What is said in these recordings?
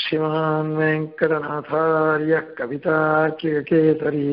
श्रीमान् वेङ्कटनाथार्य कवितार्किकेसरी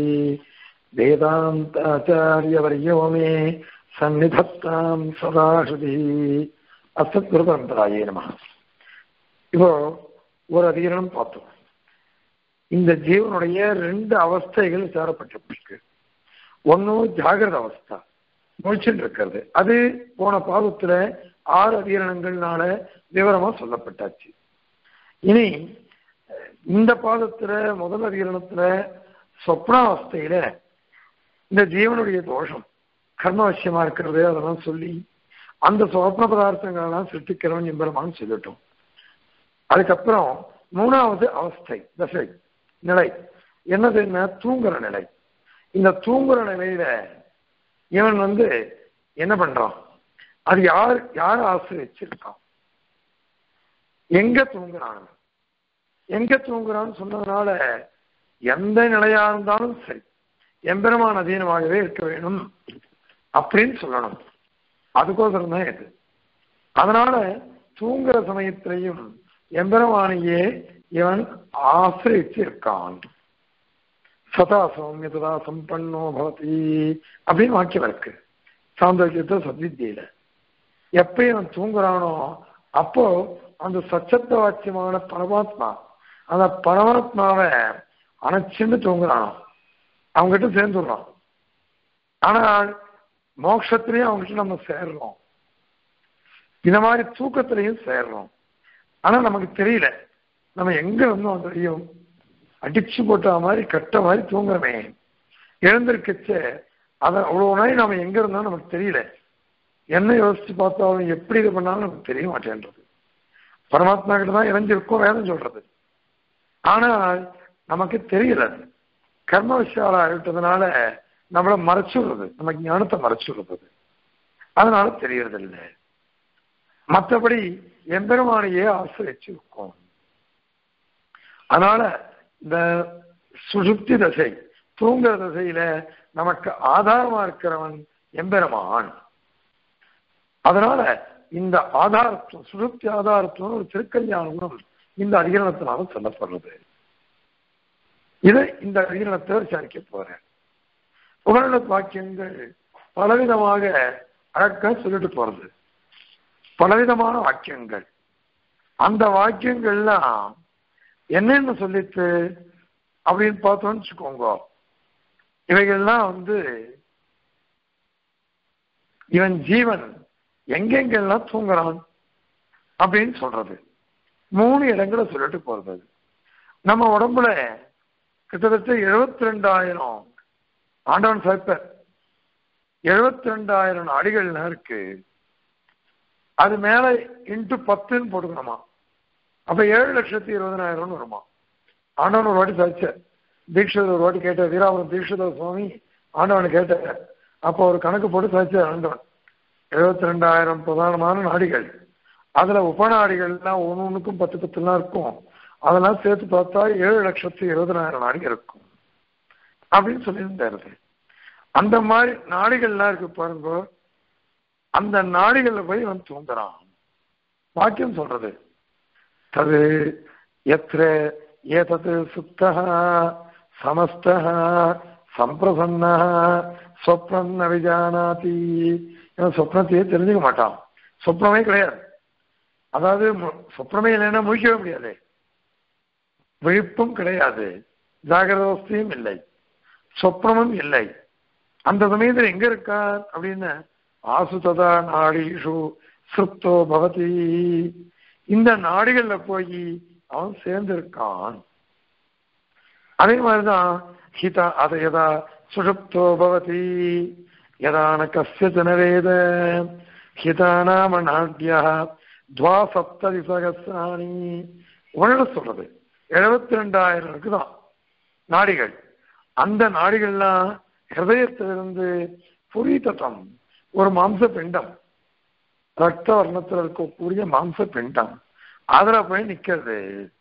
वेदान्ताचार्यवर्यो मे सन्निधत्तां सदाश्रुतिः அசத்குருபரம்பராயே நம இப்போ ஒரு அதிகரணம் பார்த்தோம் இந்த ஜீவனுடைய ரெண்டு அவஸ்தைகள் விசாரப்பட்டிருக்கு ஒன்னும் ஜாகிரத அவஸ்தா முழிச்சுட்டு இருக்கிறது அது போன பாதத்துல ஆறு அதிகரணங்கள்னால விவரமா சொல்லப்பட்டாச்சு இனி இந்த பாதத்துல முதல் அதிகரணத்துல சொப்னாவஸ்தையில இந்த ஜீவனுடைய தோஷம் கர்மவசியமா இருக்கிறது அதெல்லாம் சொல்லி அந்த சொப்ன பதார்த்தங்கள்லாம் சிருஷ்டிக்கிறவன் எம்பெருமான்னு சொல்லிட்டோம் அதுக்கப்புறம் மூணாவது அவஸ்தை தசை நிலை என்னது என்ன தூங்குற நிலை இந்த தூங்குற நிலையில இவன் வந்து என்ன பண்றான் அது யார் யார் ஆசிரியச்சிருக்கான் எங்க தூங்குறான் எங்க தூங்குறான்னு சொன்னதுனால எந்த நிலையா இருந்தாலும் சரி எம்பெருமான் அதீனமாகவே இருக்க வேணும் அப்படின்னு சொல்லணும் அதுக்கோசரம் தான் இது அதனால தூங்குற சமயத்திலையும் எம்பெருமானையே இவன் ஆசிரிச்சு இருக்கான் சதா சௌமியதா சம்பன்னோ பவதி அப்படின்னு வாக்கியம் இருக்கு சாந்தோக்கியத்தை சத்வித்தியில எப்ப இவன் தூங்குறானோ அப்போ அந்த சச்சத்த வாக்கியமான பரமாத்மா அந்த பரமாத்மாவை அணைச்சுன்னு தூங்குறானோ அவங்ககிட்ட சேர்ந்துடுறான் ஆனால் மோட்சத்திலையும் அவங்ககிட்ட நம்ம சேர்றோம் இந்த மாதிரி தூக்கத்திலையும் சேர்றோம் ஆனா நமக்கு தெரியல நம்ம எங்க இருந்தோம் தெரியும் அடிச்சு போட்ட மாதிரி கட்ட மாதிரி தூங்குறமே எழுந்திருக்கச்ச அதை அவ்வளவு நாள் நம்ம எங்க இருந்தோம் நமக்கு தெரியல என்ன யோசிச்சு பார்த்தாலும் எப்படி இது பண்ணாலும் நமக்கு தெரிய மாட்டேன்றது பரமாத்மா கிட்ட தான் இணைஞ்சிருக்கோம் வேதம் சொல்றது ஆனால் நமக்கு தெரியல கர்ம விஷயாலா ஆகிட்டதுனால நம்மளை மறைச்சு விடுறது நம்ம ஞானத்தை மறைச்சு விடுறது அதனால தெரியறது இல்லை மற்றபடி எம்பெருமானையே ஆசிரிச்சு இருக்கும் அதனால இந்த சுசுப்தி தசை தூங்குற தசையில நமக்கு ஆதாரமா இருக்கிறவன் எம்பெருமான் அதனால இந்த ஆதாரத்துவம் சுசுப்தி ஆதாரத்துவம் ஒரு திருக்கல்யாணம் இந்த அதிகரணத்தினால சொல்லப்படுறது இதை இந்த அதிகரணத்தை விசாரிக்க போறேன் உபரண வாக்கியங்கள் பலவிதமாக அழகா சொல்லிட்டு போறது பலவிதமான வாக்கியங்கள் அந்த வாக்கியங்கள்லாம் என்னென்ன சொல்லிட்டு அப்படின்னு பார்த்தோம்னு வச்சுக்கோங்க இவைகள்லாம் வந்து இவன் ஜீவன் எங்கெங்கெல்லாம் தூங்குறான் அப்படின்னு சொல்றது மூணு இடங்களை சொல்லிட்டு போறது நம்ம உடம்புல கிட்டத்தட்ட எழுபத்தி ரெண்டாயிரம் ஆண்டவன் சேர்ப்பர் எழுபத்தி ரெண்டாயிரம் அடிகள்லாம் இருக்கு அது மேல இன்ட்டு பத்துன்னு போட்டுக்கணுமா அப்ப ஏழு லட்சத்தி இருபதனாயிரம்னு வருமா ஆண்டவன் ஒரு வாட்டி சாதிச்சார் தீட்சிதர் ஒரு வாட்டி கேட்டார் வீராபுரம் தீட்சிதர் சுவாமி ஆண்டவனை கேட்டார் அப்போ ஒரு கணக்கு போட்டு சாதிச்சார் ஆண்டவன் எழுபத்தி ரெண்டாயிரம் பிரதானமான நாடிகள் அதுல உபநாடிகள்லாம் ஒன்று ஒன்றுக்கும் பத்து பத்துலாம் இருக்கும் அதெல்லாம் சேர்த்து பார்த்தா ஏழு லட்சத்தி இருபதனாயிரம் நாடிகள் இருக்கும் அப்படின்னு சொல்லியிருந்தாரு அந்த மாதிரி நாடிகள்லாம் இருக்கு பாருங்க அந்த நாடிகள்ல போய் வந்து தூங்குறான் வாக்கியம் சொல்றது தது எத்திர ஏதது சுத்த சமஸ்த சம்பிரசன்ன சொப்னம் நவிஜானாதி சொப்னத்தையே தெரிஞ்சுக்க மாட்டான் சொப்னமே கிடையாது அதாவது சொப்னமே இல்லைன்னா முழிக்கவே முடியாது விழிப்பும் கிடையாது ஜாகிரதவஸ்தையும் இல்லை சொப்னமும் இல்லை அந்த சமயத்தில் எங்க இருக்கார் அப்படின்னு ஆசுததா நாடீஷு சுப்தோ பவதி இந்த நாடுகள்ல போய் அவன் சேர்ந்திருக்கான் அதே மாதிரிதான் ஹிதா அதை எதா சுஷுப்தோ பவதி யதான கசிய ஜனவேத ஹிதா நாம நாட்டியா துவா சப்ததி சகசிராணி உடனே சொல்றது எழுபத்தி ரெண்டாயிரம் இருக்குதான் நாடிகள் அந்த நாடிகள்லாம் ஹிருதயத்திலிருந்து புரிதத்தம் ஒரு மாம்ச பிண்டம் ரத்த வர்ணத்தில் இருக்கக்கூடிய மாம்ச பிண்டம் அதுல போய் நிக்கிறது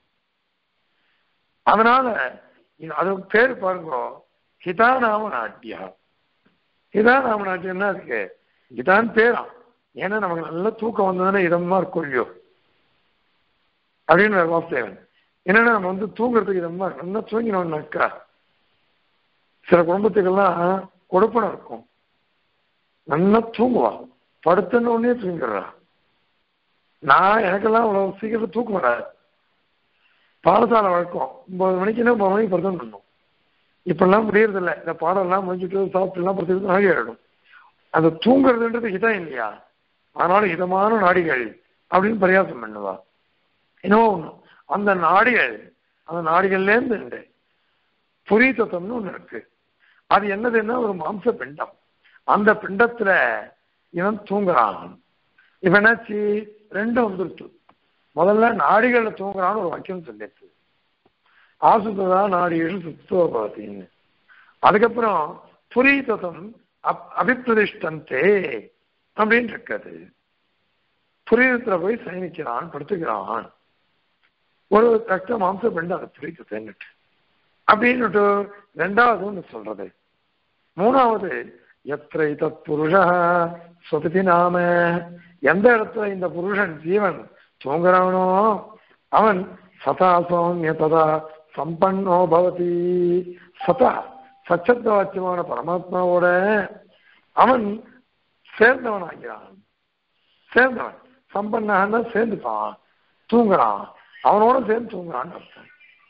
அதனால அது பேர் பாருங்க ஹிதாநாம நாட்டியா ஹிதாநாம நாட்டியம்னா அதுக்கு இதான் பேரா ஏன்னா நமக்கு நல்ல தூக்கம் வந்ததுன்னா இதமா இருக்கும் இல்லையோ அப்படின்னு வாசுதேவன் என்னன்னா நம்ம வந்து தூங்குறதுக்கு ரொம்ப நல்லா தூங்கினோம்னாக்கா சில குடும்பத்துக்கெல்லாம் கொடுப்பனம் இருக்கும் நல்லா தூங்குவா படுத்துன உடனே தூங்கிடுறா நான் எனக்கெல்லாம் அவ்வளவு சீக்கிரம் தூக்கம் வராது பாடசாலை வழக்கம் ஒன்பது மணிக்குன்னா ஒன்பது மணிக்கு படுத்து பண்ணணும் இப்பெல்லாம் முடியறது இல்லை இந்த பாடம்லாம் முடிஞ்சுட்டு சாப்பிட்டுலாம் படுத்துட்டு நாகி ஆயிடும் அந்த தூங்குறதுன்றது ஹிதம் இல்லையா அதனால இதமான நாடிகள் அப்படின்னு பரியாசம் பண்ணுவா இன்னும் ஒண்ணு அந்த நாடிகள் அந்த நாடிகள்ல இருந்து புரி தத்துவம்னு ஒண்ணு இருக்கு அது என்னதுன்னா ஒரு மாம்ச பிண்டம் அந்த பிண்டத்துல இவன் தூங்குறான் இவன் என்னாச்சு ரெண்டும் வந்துருச்சு முதல்ல நாடிகள்ல தூங்குறான்னு ஒரு வாக்கியம் சொல்லிடுச்சு ஆசுதா நாடிகள் சுத்தோபவத்தின்னு அதுக்கப்புறம் புரி தத்துவம் அப் அபிப்பிரதிஷ்டந்தே அப்படின்னு இருக்காது புரியத்துல போய் சயனிக்கிறான் படுத்துக்கிறான் ஒரு ரத்த மாம்ச பெண்டு அதை புரித்து தேன்னுட்டு அப்படின்னுட்டு ரெண்டாவது ஒன்று சொல்றது மூணாவது எத்திரை தத் புருஷ சொபதி நாம எந்த இடத்துல இந்த புருஷன் ஜீவன் தூங்குறானோ அவன் சதா சௌமிய ததா சம்பன்னோ பவதி சதா சச்சத்த வாக்கியமான பரமாத்மாவோட அவன் சேர்ந்தவன் ஆகிறான் சேர்ந்தவன் சம்பன்னா சேர்ந்துப்பான் தூங்குறான் அவனோட சேர்ந்து தூங்குறான்னு அர்த்தம்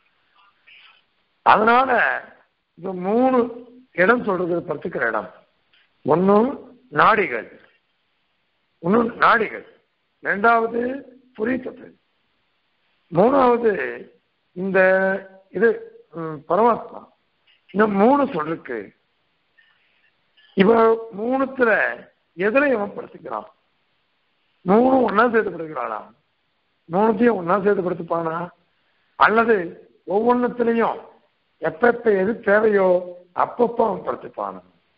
அதனால இந்த மூணு இடம் சொல்றது பத்துக்கிற இடம் ஒன்னும் நாடிகள் ஒன்னும் நாடிகள் ரெண்டாவது புரித்தது மூணாவது இந்த இது ம், பரமாத்மா இந்த மூணு சொல்லிருக்கு இவ மூணுத்துல எதுல இவன் படுத்துக்கிறான் மூணு ஒன்னா சேர்த்து படுக்கிறானா மூணுத்தையும் ஒன்னா சேர்த்து படுத்துப்பானா அல்லது ஒவ்வொன்றுத்திலையும் எப்பப்ப எது தேவையோ அப்பப்போ அவன் படுத்துப்பானா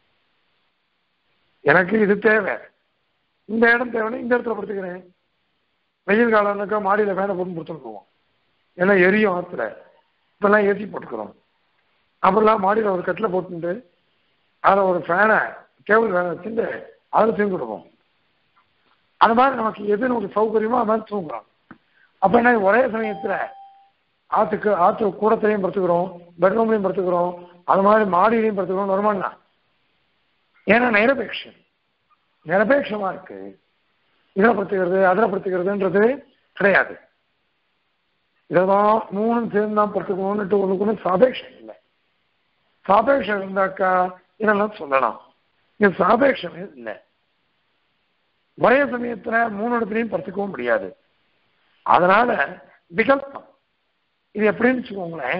எனக்கு இது தேவை இந்த இடம் தேவைன்னா இந்த இடத்துல படுத்துக்கிறேன் வெயில் காலம்னாக்கா மாடியில் ஃபேனை போட்டு படுத்துருக்குவோம் ஏன்னா எரியும் ஆற்றுல இப்பெல்லாம் ஏசி போட்டுக்கிறோம் அப்புறம்லாம் மாடியில் ஒரு கட்டில் போட்டுட்டு அதில் ஒரு ஃபேனை கேபிள் ஃபேனை வச்சுட்டு அதில் தூங்கிடுவோம் அந்த மாதிரி நமக்கு எது நமக்கு சௌகரியமோ அது மாதிரி தூங்குறோம் அப்போ என்ன ஒரே சமயத்தில் ஆற்றுக்கு ஆற்று கூடத்திலையும் படுத்துக்கிறோம் பெட்ரூம்லையும் படுத்துக்கிறோம் அது மாதிரி மாடியிலையும் படுத்துக்கிறோம் வருமானா ஏன்னா நிரபேட்சம் நிரபேட்சமா இருக்கு இதில் படுத்துக்கிறது அதில் படுத்துக்கிறதுன்றது கிடையாது இதெல்லாம் மூணும் சேர்ந்து தான் படுத்துக்கணும்னுட்டு ஒண்ணுக்கு ஒன்று சாபேட்சம் இல்லை சாபேட்சம் இருந்தாக்கா இதெல்லாம் சொல்லலாம் இது சாபேட்சமே இல்லை ஒரே சமயத்துல மூணு இடத்துலையும் படுத்துக்கவும் முடியாது அதனால விகல்பம் இது எப்படின்னு வச்சுக்கோங்களேன்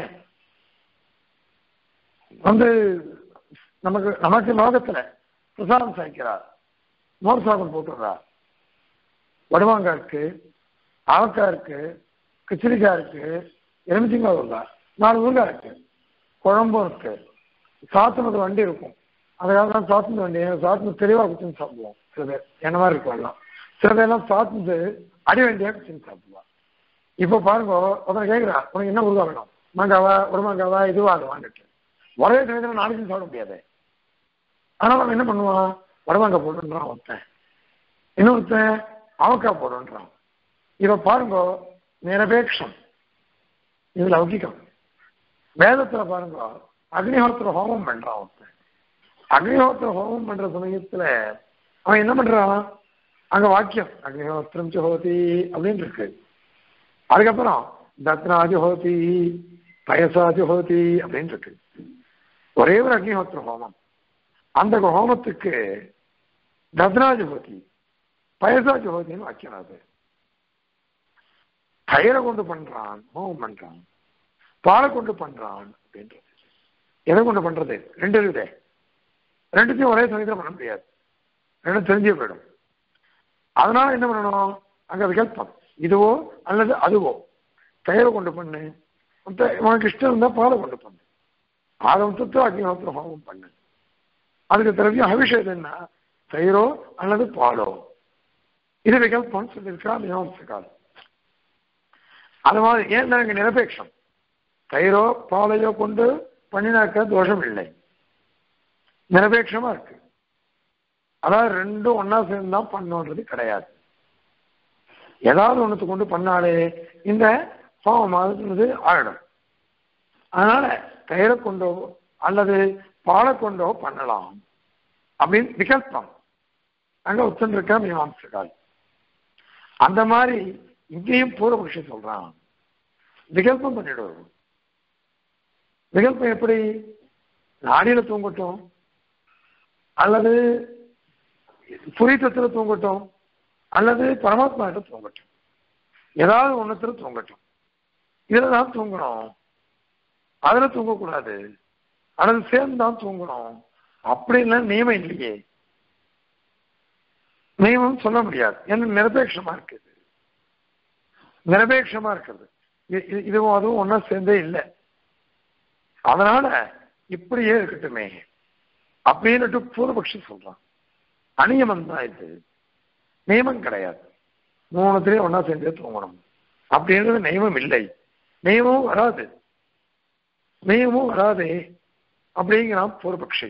வந்து நமக்கு நமக்கு லோகத்துல பிரசாதம் சாய்க்கிறார் மோர் சாதம் போட்டுடுறார் வடுவாங்காய் இருக்கு அவக்காய் இருக்கு கிச்சடிக்காய் இருக்கு எலுமிச்சிங்காய் ஊறுகாய் நாலு ஊறுகாய் இருக்கு குழம்பும் இருக்கு சாத்துனது வண்டி இருக்கும் அதுக்காக தான் சாத்துனது வண்டி சாத்துனது தெளிவாக குச்சின்னு சாப்பிடுவோம் சில பேர் என்ன மாதிரி இருக்கும் எல்லாம் சில பேர்லாம் சாத்துனது அடி வண்டியாக குச்சின்னு சாப்பிடுவா இப்போ பாருங்க ஒருத்தன் கேட்குறான் உனக்கு என்ன ஊறுகாய் வேணும் மாங்காவா ஒரு மாங்காவா இதுவா அது வாங்கிட்டு ஒரே சமயத்தில் நாளைக்கும் சாப்பிட முடியாது ஆனால் அவன் என்ன பண்ணுவான் வடமாங்காய் போடுன்றான் ஒருத்தன் இன்னொருத்தன் அவக்காய் போடுன்றான் இவ பாருங்க நிரபேட்சம் இது லௌகிகம் வேதத்துல பாருங்க அக்னிஹோத்திர ஹோமம் பண்றான் ஒருத்தன் அக்னிஹோத்திர ஹோமம் பண்ற சமயத்துல அவன் என்ன பண்றான் அங்க வாக்கியம் அக்னிஹோத்திரம் ஹோதி அப்படின்னு இருக்கு அதுக்கப்புறம் தத்னாஜி ஹோதி பயசாஜி ஹோதி அப்படின்னு இருக்கு ஒரே ஒரு அக்னிஹோத்திர ஹோமம் அந்த ஹோமத்துக்கு தத்ராஜ ஹோதி பயசாஜ ஹோதின்னு வாக்கியம் அது கயிறை கொண்டு பண்றான் ஹோமம் பண்றான் பாலை கொண்டு பண்றான் அப்படின்றது எதை கொண்டு பண்றது ரெண்டு இருக்குதே ரெண்டுத்தையும் ஒரே சமயத்தில் பண்ண முடியாது ரெண்டும் தெரிஞ்சே போயிடும் அதனால என்ன பண்ணணும் அங்க விகல்பம் இதுவோ அல்லது அதுவோ கயிறை கொண்டு பண்ணு மத்த உனக்கு இஷ்டம் இருந்தா பாலை கொண்டு பண்ணு அதை விட்டு அக்னிஹோத்திர ஹோமம் பண்ணு அதுக்கு திரவியம் அபிஷேகம் என்ன தயிரோ அல்லது பாலோ இது விகல்பம்னு சொல்லியிருக்கா மீமாம்சக்கால் அது மாதிரி ஏன் எனக்கு நிரபேட்சம் தயிரோ பாலையோ கொண்டு பண்ணினாக்க தோஷம் இல்லை நிரபேட்சமா இருக்கு அதாவது ரெண்டும் ஒன்னா சேர்ந்து தான் பண்ணுன்றது கிடையாது ஏதாவது ஒண்ணுத்து கொண்டு பண்ணாலே இந்த பாவமானது ஆயிடும் அதனால கயிறை கொண்டோ அல்லது பாலை கொண்டோ பண்ணலாம் அப்படின்னு விகல்பம் அங்க ஒத்துருக்கா மீமாம்சகால் அந்த மாதிரி இங்கேயும் பூர்வபக்ஷி சொல்றான் விகல்பம் பண்ணிடுவோம் விகல்பம் எப்படி நாடியில தூங்கட்டும் அல்லது புரித்தத்துல தூங்கட்டும் அல்லது பரமாத்மா கிட்ட தூங்கட்டும் ஏதாவது ஒண்ணுத்துல தூங்கட்டும் இதுல தான் தூங்கணும் அதுல தூங்கக்கூடாது அல்லது சேர்ந்து தான் தூங்கணும் அப்படின்லாம் நியமம் இல்லையே நியமம் சொல்ல முடியாது ஏன்னா நிரபேட்சமா இருக்குது நிரபேட்சமா இருக்குது இ- இ- இதுவும் அதுவும் ஒன்னா சேர்ந்தே இல்லை அதனால இப்படியே இருக்கட்டுமே அப்படின்னுட்டு பூர்வபக்ஷி சொல்றான் அநியமம் தான் இது நியமம் கிடையாது மூணுத்திலையும் ஒன்னா சேர்ந்தே தூங்கணும் அப்படின்றது நியமம் இல்லை நியமமும் வராது நியமமும் வராதே அப்படிங்கிறான் பூர்வபக்ஷி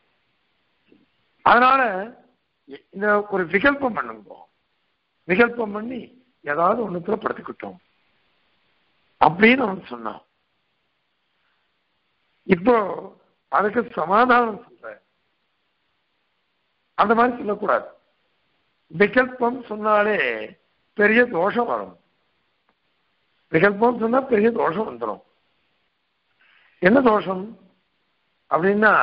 அதனால இ- இந்த ஒரு விகல்பம் பண்ணுங்க விகல்பம் பண்ணி ஏதாவது ஒண்ணுத்துல படுத்துக்கிட்டோம் அப்படின்னு அவன் சொன்னான் இப்போ அதுக்கு சமாதானம் சொல்ற அந்த மாதிரி சொல்லக்கூடாது விகல்பம் சொன்னாலே பெரிய தோஷம் வரும் விகல்பம் சொன்னா பெரிய தோஷம் வந்துடும் என்ன தோஷம் அப்படின்னா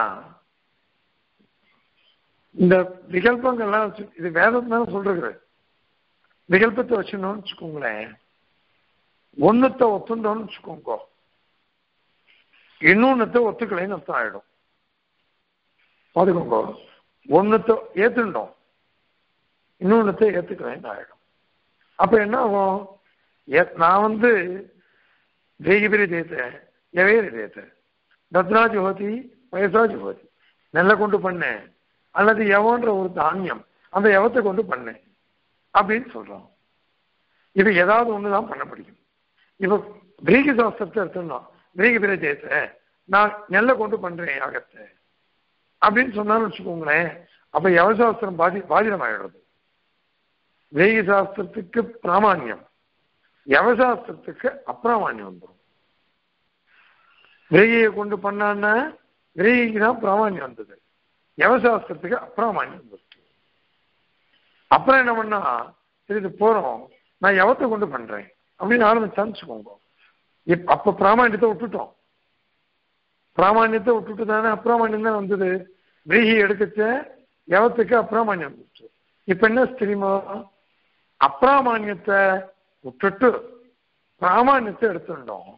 இந்த விகல்பங்கள்லாம் வச்சு- இது வேதம் தானே சொல்றது விகல்பத்தை வச்சுனோம்னு வச்சுக்கோங்களேன் ஒண்ணுத்த ஒத்துண்டோம்னு வச்சுக்கோங்க இன்னொன்னத்தை ஒத்துக்கலைன்னு அர்த்தம் ஆயிடும் பாத்துக்கோங்க ஒண்ணுத்த ஏத்துண்டோம் இன்னொன்னத்தை ஏத்துக்கலைன்னு ஆயிடும் அப்ப என்ன ஆகும் ஏ- நான் வந்து தேகிபிரி தேத்தேன் எவேரி தேத்தேன் தத்ரா ஜுஹோதி வயசா ஜுஹோதி நெல்லை கொண்டு பண்ணேன் அல்லது எவன்ற ஒரு தானியம் அந்த எவத்தை கொண்டு பண்ணேன் அப்படின்னு சொல்றோம் இது ஏதாவது ஒண்ணுதான் பண்ண முடியும் இப்ப பிரீகி சாஸ்திரத்தை எடுத்துடணும் பிரீகி பிரஜயத்தை நான் நெல்லை கொண்டு பண்றேன் யாகத்தை அப்படின்னு சொன்னாலும் வச்சுக்கோங்களேன் அப்ப யவசாஸ்திரம் பாதி பாதிதம் ஆயிடுறது பிரீகி சாஸ்திரத்துக்கு பிராமான்யம் யவசாஸ்திரத்துக்கு அப்பிராமான்யம் வந்துடும் விரைகியை கொண்டு பண்ணான்னா விரைகிக்கு தான் பிராமான்யம் வந்தது யவசாஸ்திரத்துக்கு அப்பிராமான்யம் வந்துருச்சு அப்புறம் என்ன பண்ணா சரி இது போறோம் நான் யவத்தை கொண்டு பண்றேன் அப்படின்னு ஆரம்பிச்சான்னு வச்சுக்கோங்க இப் அப்ப பிராமான்யத்தை விட்டுட்டோம் பிராமான்யத்தை விட்டுட்டு தானே அப்பிராமான்யம் தான் வந்தது விரீகி எடுக்கச்ச யவத்துக்கு அப்பிராமான்யம் வந்துச்சு இப்ப என்ன தெரியுமா அப்பிராமான்யத்தை விட்டுட்டு பிராமான்யத்தை எடுத்துட்டோம்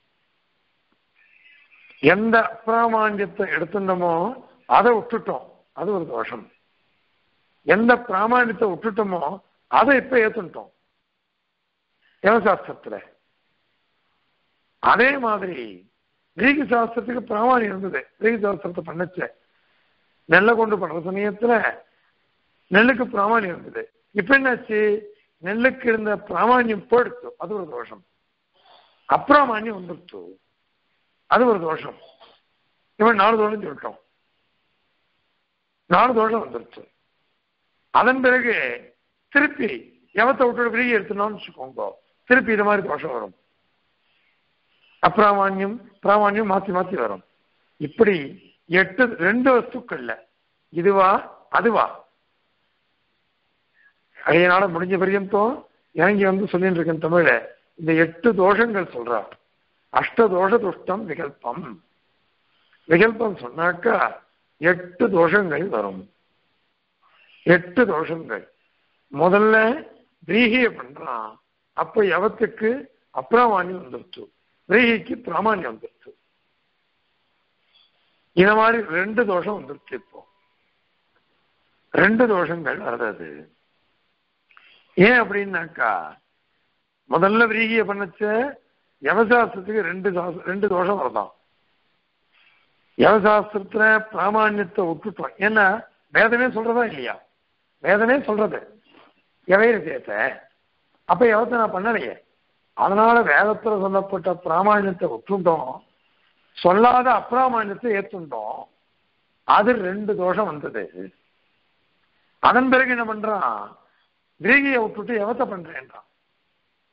எந்த அப்பிராமான்யத்தை எடுத்துட்டோமோ அதை விட்டுட்டோம் அது ஒரு தோஷம் எந்த பிராமான்யத்தை விட்டுட்டோமோ அதை இப்ப ஏத்துட்டோம் யவசாஸ்திரத்துல அதே மாதிரி கிரீக சாஸ்திரத்துக்கு பிராமாணியம் இருந்தது கிரீக சாஸ்திரத்தை பண்ணச்ச நெல்லை கொண்டு பண்ற சமயத்துல நெல்லுக்கு பிராமாணியம் இருந்தது இப்ப என்னாச்சு நெல்லுக்கு இருந்த பிராமாணியம் போயிடுச்சு அது ஒரு தோஷம் அப்பிராமான்யம் வந்துடுச்சு அது ஒரு தோஷம் இவன் நாலு தோஷம் சொல்லிட்டோம் நாலு தோஷம் வந்துருச்சு அதன் பிறகு திருப்பி எவத்தை விட்டு விலகி எடுத்துனோம்னு வச்சுக்கோங்க திருப்பி இது மாதிரி தோஷம் வரும் அப்பிராமான்யம் பிராமான்யம் மாத்தி மாத்தி வரும் இப்படி எட்டு ரெண்டு வஸ்துக்கள்ல இதுவா அதுவா அதையனால முடிஞ்ச பரியந்தம் இறங்கி வந்து சொல்லிட்டு இருக்கேன் தமிழ்ல இந்த எட்டு தோஷங்கள் சொல்றா அஷ்ட தோஷ துஷ்டம் விகல்பம் விகல்பம் சொன்னாக்கா எட்டு தோஷங்கள் வரும் எட்டு தோஷங்கள் முதல்ல பிரீகிய பண்றான் அப்ப யவத்துக்கு அப்பிராமான்யம் வந்துருச்சு பிரீகிக்கு பிராமான்யம் வந்துருச்சு இந்த மாதிரி ரெண்டு தோஷம் வந்துருச்சு இப்போ ரெண்டு தோஷங்கள் வருது ஏன் அப்படின்னாக்கா முதல்ல விரீகிய பண்ணச்ச யவசாஸ்திரத்துக்கு ரெண்டு சாஸ்திர- ரெண்டு தோஷம் வரலாம் யவசாஸ்திரத்துல பிராமான்யத்தை விட்டுட்டோம் ஏன்னா வேதமே சொல்றதா இல்லையா வேதமே சொல்றது எவைய விஷயத்த அப்ப எவத்தை நான் பண்ணலையே அதனால வேதத்துல சொல்லப்பட்ட பிராமான்யத்தை விட்டுட்டோம் சொல்லாத அப்பிராமான்யத்தை ஏத்துட்டோம் அது ரெண்டு தோஷம் வந்தது அதன் பிறகு என்ன பண்றான் கிரீகியை விட்டுட்டு எவத்தை பண்றேன்றான்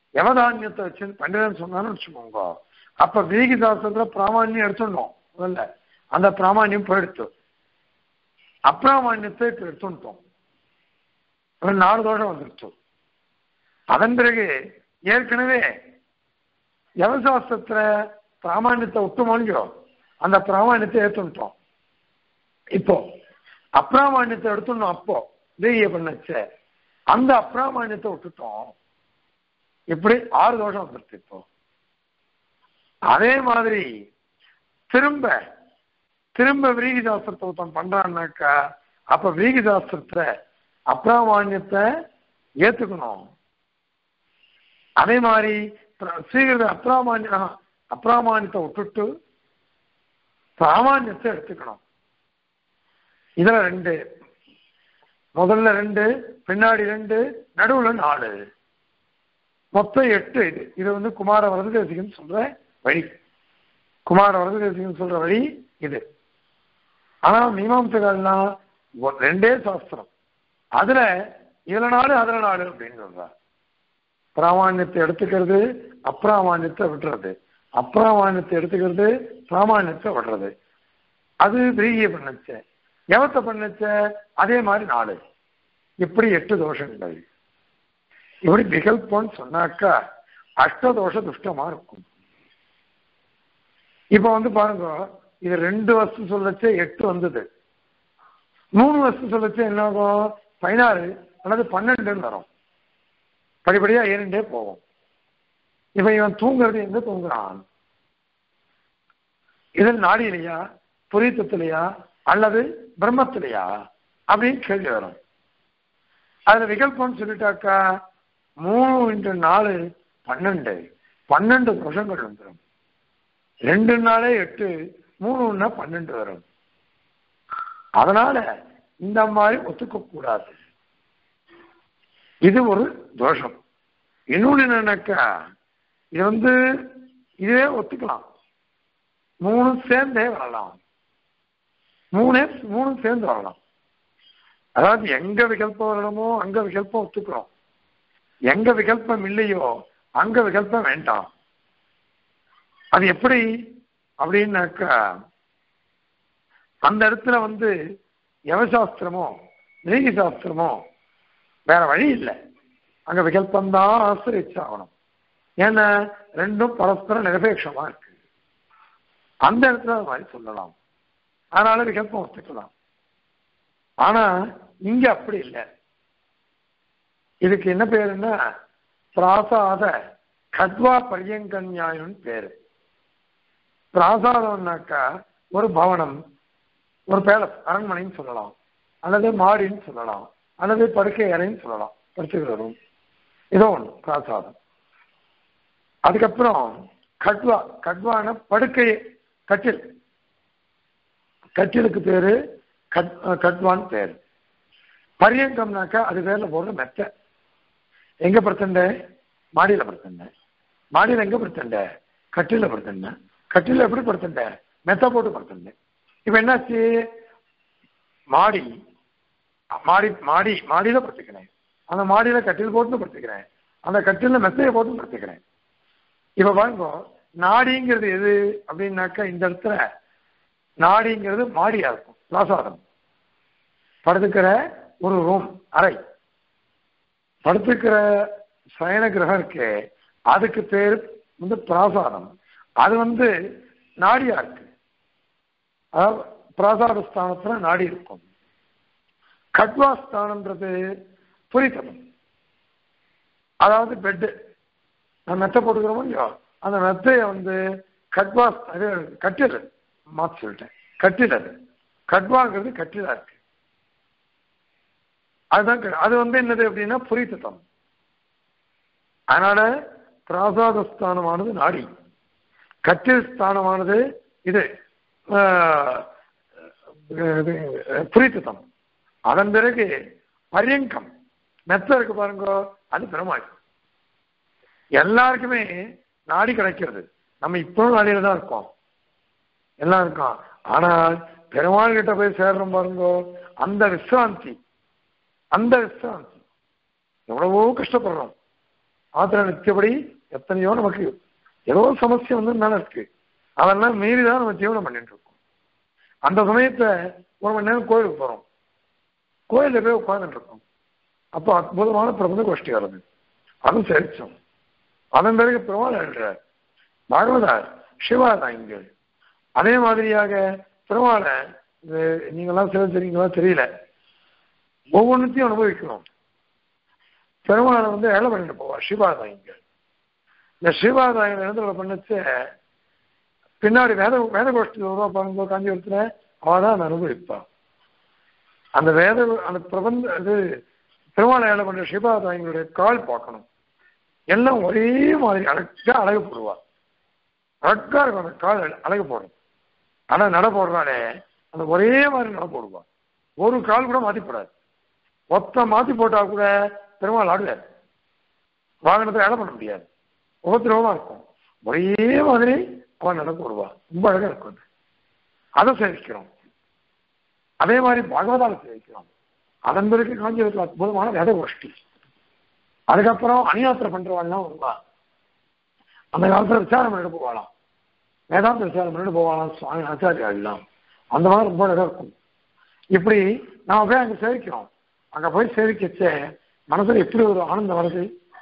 யமதானியத்தை வச்சு பண்டிதன் சொன்னான்னு வச்சுக்கோங்க அப்ப வீகி சாஸ்திரத்துல பிராமணியம் எடுத்துடணும் முதல்ல அந்த பிராமணியம் போயிடுத்து அப்பிராமணியத்தை இப்ப எடுத்துட்டோம் ஒரு நாலு தோஷம் வந்துருச்சு அதன் பிறகு ஏற்கனவே யவசாஸ்திரத்துல பிராமணியத்தை விட்டு மொழியோ அந்த பிராமணியத்தை ஏற்றுட்டோம் இப்போ அப்பிராமணியத்தை எடுத்துடணும் அப்போ வீகிய பண்ணச்ச அந்த அப்பிராமணியத்தை விட்டுட்டோம் இப்படி ஆறு தோஷம் வந்துருச்சு இப்போ அதே மாதிரி திரும்ப திரும்ப விரீகி சாஸ்திரத்தை ஒருத்தன் பண்றான்னாக்கா அப்ப விரீகி சாஸ்திரத்துல அப்பிராமான்யத்தை ஏத்துக்கணும் அதே மாதிரி பிர- ஸ்ரீகிருத அப்பிராமான்ய அப்பிராமான்யத்தை விட்டுட்டு பிராமான்யத்தை எடுத்துக்கணும் இதுல ரெண்டு முதல்ல ரெண்டு பின்னாடி ரெண்டு நடுவுல நாலு மொத்தம் எட்டு இது இது வந்து குமார வரதேசிகன் சொல்ற வழி குமார வரதேசிகன் சொல்ற வழி இது ஆனா மீமாம்சகள்னா ஒ- ரெண்டே சாஸ்திரம் அதுல இதுல நாலு அதுல நாலு அப்படின்னு சொல்றார் பிராமான்யத்தை எடுத்துக்கிறது அப்பிராமான்யத்தை விட்டுறது அப்பிராமான்யத்தை எடுத்துக்கிறது பிராமான்யத்தை விடுறது அது விரீகிய பண்ணச்ச எவத்தை பண்ணச்ச அதே மாதிரி நாலு இப்படி எட்டு தோஷங்கள் இப்படி விகல்பம்னு சொன்னாக்கா அஷ்டதோஷ துஷ்டமா இருக்கும் இப்ப வந்து பாருங்க இது ரெண்டு வருஷம் சொல்லச்சே எட்டு வந்தது மூணு வருஷம் சொல்லச்சே என்ன ஆகும் பதினாறு அல்லது பன்னெண்டுன்னு வரும் படிப்படியா ஏறிண்டே போகும் இப்ப இவன் தூங்குறது எங்க தூங்குறான் இது நாடியிலையா புரித்தத்திலையா அல்லது பிரம்மத்திலையா அப்படின்னு கேள்வி வரும் அதுல விகல்பம்னு சொல்லிட்டாக்கா மூணு இன்ட்டு நாலு பன்னெண்டு பன்னெண்டு வருஷங்கள் வந்துடும் ரெண்டு நாளே எட்டு மூணுன்னா பன்னெண்டு வரும் அதனால இந்த மாதிரி ஒத்துக்க கூடாது இது ஒரு தோஷம் இன்னொன்னு என்னன்னாக்கா இது வந்து இதுவே ஒத்துக்கலாம் மூணு சேர்ந்தே வரலாம் மூணே மூணு சேர்ந்து வரலாம் அதாவது எங்க விகல்பம் வரணுமோ அங்க விகல்பம் ஒத்துக்கிறோம் எங்க விகல்பம் இல்லையோ அங்க விகல்பம் வேண்டாம் அது எப்படி அப்படின்னாக்கா அந்த இடத்துல வந்து யவசாஸ்திரமோ நீதி சாஸ்திரமோ வேற வழி இல்லை அங்க விகல்பம் தான் ஆசிரிச்சாகணும் ஏன்னா ரெண்டும் பரஸ்பர நிரபேட்சமா இருக்கு அந்த இடத்துல அது மாதிரி சொல்லலாம் அதனால விகல்பம் ஒத்துக்கலாம் ஆனா இங்க அப்படி இல்லை இதுக்கு என்ன பேருன்னா பிராசாத கத்வா பரியங்கன்யாயம்னு பேரு பிராசாதம்னாக்கா ஒரு பவனம் ஒரு பேலஸ் அரண்மனைன்னு சொல்லலாம் அல்லது மாடின்னு சொல்லலாம் அல்லது படுக்கை அறைன்னு சொல்லலாம் படுத்துக்கிற ரூம் ஏதோ ஒன்று பிராசாதம் அதுக்கப்புறம் கட்வா கட்வான படுக்கை கட்டில் கட்டிலுக்கு பேரு கட் கட்வான்னு பேரு பரியங்கம்னாக்கா அது பேர்ல போடுற மெத்தை எங்க படுத்தண்ட மாடியில படுத்தண்ட மாடியில எங்க படுத்தண்ட கட்டில படுத்தண்ட கட்டில எப்படி படுத்தண்ட மெத்த போட்டு படுத்தண்ட இப்ப என்னாச்சு மாடி மாடி மாடி மாடியில படுத்துக்கிறேன் அந்த மாடியில கட்டில் போட்டு படுத்துக்கிறேன் அந்த கட்டில மெத்தையை போட்டு படுத்துக்கிறேன் இப்ப பாருங்க நாடிங்கிறது எது அப்படின்னாக்கா இந்த இடத்துல நாடிங்கிறது மாடியா இருக்கும் பிராசாதம் படுத்துக்கிற ஒரு ரூம் அறை படுத்துக்கிற சயன கிரகம் இருக்கு அதுக்கு பேர் வந்து பிராசாதம் அது வந்து நாடியா இருக்கு அதாவது பிராசாத ஸ்தானத்துல நாடி இருக்கும் கட்வா ஸ்தானம்ன்றது புரித்தனம் அதாவது பெட்டு நான் மெத்த போட்டுக்கிறோமோ இல்லையோ அந்த மெத்தைய வந்து கட்வா அது கட்டில் மாற்றி சொல்லிட்டேன் கட்டில் அது கட்வாங்கிறது கட்டிலா இருக்கு அதுதான் க- அது வந்து என்னது அப்படின்னா புரித்தம் அதனால பிராசாத ஸ்தானமானது நாடி கட்டில் ஸ்தானமானது இது ஆஹ், இது, புரித்தம் அதன் பிறகு பரியங்கம் மெத்த இருக்கு பாருங்க அது பெருமாள் எல்லாருக்குமே நாடி கிடைக்கிறது நம்ம இப்பவும் நாடியில தான் இருக்கோம் எல்லாம் இருக்கோம் ஆனால் பெருமாள் கிட்ட போய் சேர்றோம் பாருங்க அந்த விசிராந்தி அந்த விசிராந்தி எவ்வளவோ கஷ்டப்படுறோம் ஆத்திர நித்தியபடி எத்தனையோ நமக்கு ஏதோ சமஸ்யை வந்து மேல இருக்கு அதெல்லாம் மீறி தான் நம்ம ஜீவனம் பண்ணிட்டு இருக்கோம் அந்த சமயத்தை ஒரு மணி நேரம் கோயிலுக்கு போறோம் கோயிலில் போய் உட்கார்ந்துட்டு இருக்கோம் அப்போ அற்புதமான பிரபந்த கோஷ்டி வருது அதுவும் சரிச்சோம் அதன் பிறகு பெருமாள் எழுதுறார் பாகவதார் சிவாதாயங்கள் அதே மாதிரியாக பெருமாளை இது நீங்களாம் சிவச்சரிங்களா தெரியல ஒவ்வொன்றுத்தையும் அனுபவிக்கணும் பெருமாளை வந்து ஏழை பண்ணிட்டு போவா சிவாதாயங்கள் இந்த சிவாதாயங்கள் இடத்துல பண்ணச்சு பின்னாடி வேத வேத கோஷ்டி வருவா பாருங்க காஞ்சிபுரத்துல அவள் தான் அதை அனுபவிப்பா அந்த வேத அந்த பிரபந்த இது பெருமாளை ஏழை பண்ற சிவாதாயங்களுடைய கால் பார்க்கணும் எல்லாம் ஒரே மாதிரி அழகா அழகு போடுவா அழகா இருக்கும் அந்த கால் அழகு போடும் ஆனா நட போடுறானே அந்த ஒரே மாதிரி நட போடுவா ஒரு கால் கூட மாத்தி போடாது ஒத்த மாத்தி போட்டா கூட பெருமாள் ஆடுவார் வாகனத்தை வேலை பண்ண முடியாது உபத்திரவமா இருக்கும் ஒரே மாதிரி அவன் நட போடுவா ரொம்ப அழகா இருக்கும் அது. அதை சேவிக்கிறோம் அதே மாதிரி பகவதால சேவிக்கிறோம் அதன் பிறகு காஞ்சிபுரத்தில் அற்புதமான வேத கோஷ்டி அதுக்கப்புறம் அணியாத்திரை பண்றவாள்லாம் வருவா அந்த காலத்துல விசாரம் பண்ணிட்டு போவாளாம் வேதாந்த விசாரம் பண்ணிட்டு போவாளாம் சுவாமி ஆச்சாரியாலாம் அந்த மாதிரி ரொம்ப அழகா இருக்கும் இப்படி நாம போய் அங்க சேவிக்கிறோம் அங்க போய் சேவிக்கச்சே மனசுல எப்படி ஒரு ஆனந்தம் வருது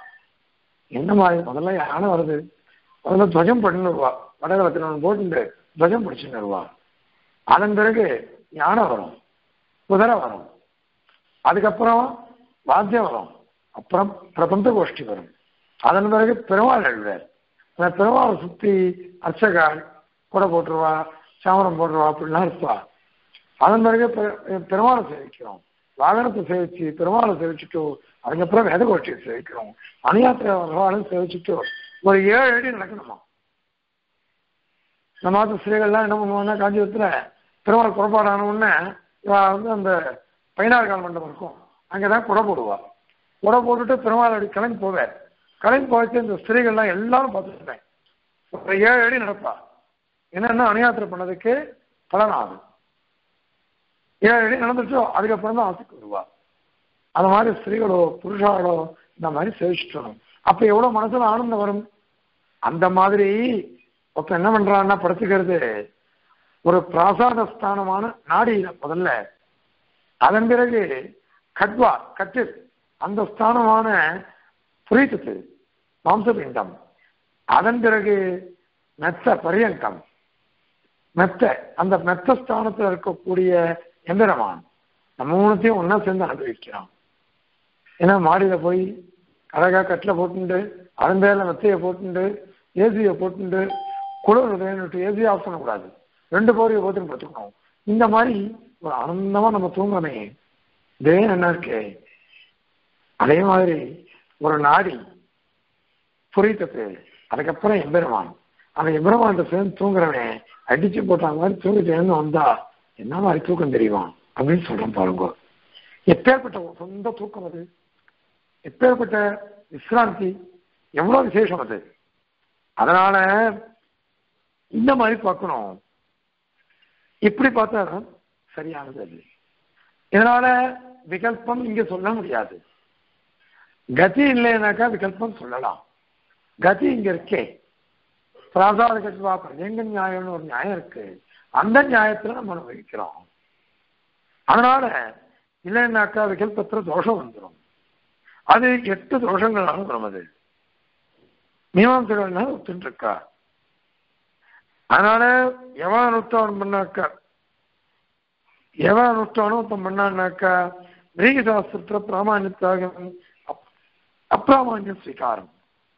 என்ன மாதிரி முதல்ல யானை வருது முதல்ல துவஜம் பண்ணின்னு வருவா வடகலத்தில் போட்டு துவஜம் பிடிச்சுன்னு வருவா அதன் பிறகு யானை வரும் குதிரை வரும் அதுக்கப்புறம் வாத்தியம் வரும் அப்புறம் பிரபந்த கோஷ்டி வரும் அதன் பிறகு பெருமாள் எழுவார் அந்த பெருமாளை சுத்தி அர்ச்சகால் கூட போட்டுருவா சாமரம் போட்டுருவா அப்படிலாம் இருப்பா அதன் பிறகு பெ- பெருமாளை சேவிக்கிறோம் வாகனத்தை சேவிச்சு பெருமாளை சேவிச்சுட்டு அதுக்கப்புறம் வேத கோஷ்டியை சேவிக்கிறோம் அணியாத்திரை வரவாளும் சேவிச்சுட்டு ஒரு ஏழு அடி நடக்கணுமா இந்த மாதம் ஸ்திரீகள்லாம் என்ன பண்ணுவாங்கன்னா காஞ்சிபுரத்துல பெருமாள் புறப்பாடான உடனே இவ வந்து அந்த பதினாறு கால் மண்டபம் இருக்கும் அங்கதான் குடை போடுவா குடை போட்டுட்டு பெருமாள் அப்படி கிளம்பி போவார் கிளம்பி போச்சு இந்த ஸ்திரீகள்லாம் எல்லாரும் பார்த்துருப்பேன் ஒரு ஏழு அடி நடப்பா என்னன்னா அணியாத்திரை பண்ணதுக்கு பலனாகும் ஏழு அடி நடந்துச்சோ அதுக்கப்புறம் தான் ஆசைக்கு வருவா அந்த மாதிரி ஸ்திரீகளோ புருஷாலோ இந்த மாதிரி சேவிச்சுட்டு வரும் அப்ப எவ்வளவு மனசுல ஆனந்தம் வரும் அந்த மாதிரி ஒருத்தன் என்ன பண்றான்னா படுத்துக்கிறது ஒரு பிராசாத ஸ்தானமான நாடியில முதல்ல அதன் பிறகு கட்வா கட்டு அந்த ஸ்தானமான புரித்தது மாம்சபிண்டம் அதன் பிறகு மெத்த பரியங்கம் மெத்த அந்த மெத்த ஸ்தானத்தில் இருக்கக்கூடிய எந்திரமான் நம்ம மூணுத்தையும் ஒண்ணா சேர்ந்து அனுபவிக்கிறோம் ஏன்னா மாடியில போய் அழகா கட்டில் போட்டுண்டு அதன் பேர்ல மெத்தையை போட்டுண்டு ஏசியை போட்டுண்டு குளிர் வேணுட்டு ஏசி ஆஃப் பண்ணக்கூடாது ரெண்டு போரையை போட்டு படுத்துக்கணும் இந்த மாதிரி ஒரு ஆனந்தமா நம்ம தூங்கமே இதே என்ன இருக்கு அதே மாதிரி ஒரு நாடி புரித்தது அதுக்கப்புறம் எம்பெருமான் அந்த எம்பெருமான் சேர்ந்து தூங்குறவன் அடிச்சு போட்ட மாதிரி தூங்கி சேர்ந்து வந்தா என்ன மாதிரி தூக்கம் தெரியுமா அப்படின்னு சொல்றேன் பாருங்க எப்பேற்பட்ட ஒரு சொந்த தூக்கம் அது எப்பேற்பட்ட விசிராந்தி எவ்வளவு விசேஷம் அது அதனால இந்த மாதிரி பார்க்கணும் இப்படி பார்த்தா தான் சரியானது அது இதனால விகல்பம் இங்க சொல்ல முடியாது கதி இல்லைனாக்கா விகல்பம் சொல்லலாம் கதி இங்க இருக்கே பிராசாத கட்வா பிரஜங்க நியாயம்னு ஒரு நியாயம் இருக்கு அந்த நியாயத்துல நம்ம அனுபவிக்கிறோம் அதனால இல்லைன்னாக்கா விகல்பத்துல தோஷம் வந்துடும் அது எட்டு தோஷங்களாலும் வரும் அது மீமாம்சகள்னால ஒத்துட்டு இருக்கா அதனால எவன் அனுஷ்டானம் பண்ணாக்கா எவன் அனுஷ்டானம் ஒருத்தன் பண்ணான்னாக்கா ரீக சாஸ்திரத்துல பிராமணியத்தாக அப்பிராமான்ய ஸ்வீகாரம்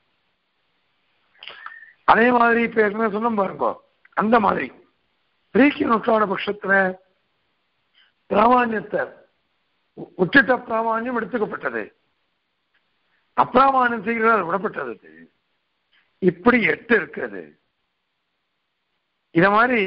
அதே மாதிரி இப்ப ஏற்கனவே சொன்ன பாருங்க அந்த மாதிரி ரீக்கி அனுஷ்டான பட்சத்துல பிராமான்யத்தை உச்சிட்ட பிராமான்யம் எடுத்துக்கப்பட்டது அப்பிராமான்யம் செய்கிறது விடப்பட்டது இப்படி எட்டு இருக்குது இத மாதிரி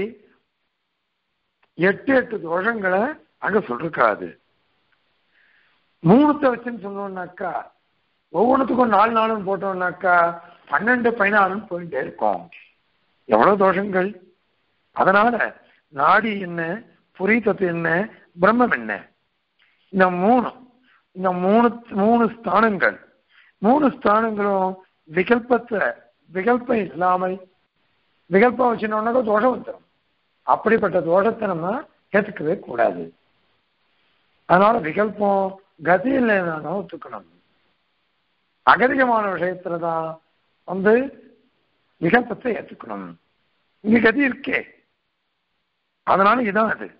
எட்டு எட்டு தோஷங்களை அங்க சொல்லிருக்காது மூணுத்தை வச்சுன்னு சொன்னோம்னாக்கா ஒவ்வொன்றுத்துக்கும் நாலு நாளும் போட்டோம்னாக்கா பன்னெண்டு பதினாறுன்னு போயிட்டே இருக்கும் எவ்வளவு தோஷங்கள் அதனால நாடி என்ன புரித்தத்து என்ன பிரம்மம் என்ன இந்த மூணு இந்த மூணு மூணு ஸ்தானங்கள் மூணு ஸ்தானங்களும் விகல்பத்தை விகல்பம் இல்லாமல் விகல்பம் வச்சுனோம்னாக்கா தோஷம் வந்துடும் அப்படிப்பட்ட தோஷத்தை நம்ம ஏத்துக்கவே கூடாது அதனால விகல்பம் கதி இல்லைன்னா ஒத்துக்கணும் அகதிகமான விஷயத்துல தான் வந்து விகல்பத்தை ஏத்துக்கணும் இங்க கதி இருக்கே அதனால இதான் அது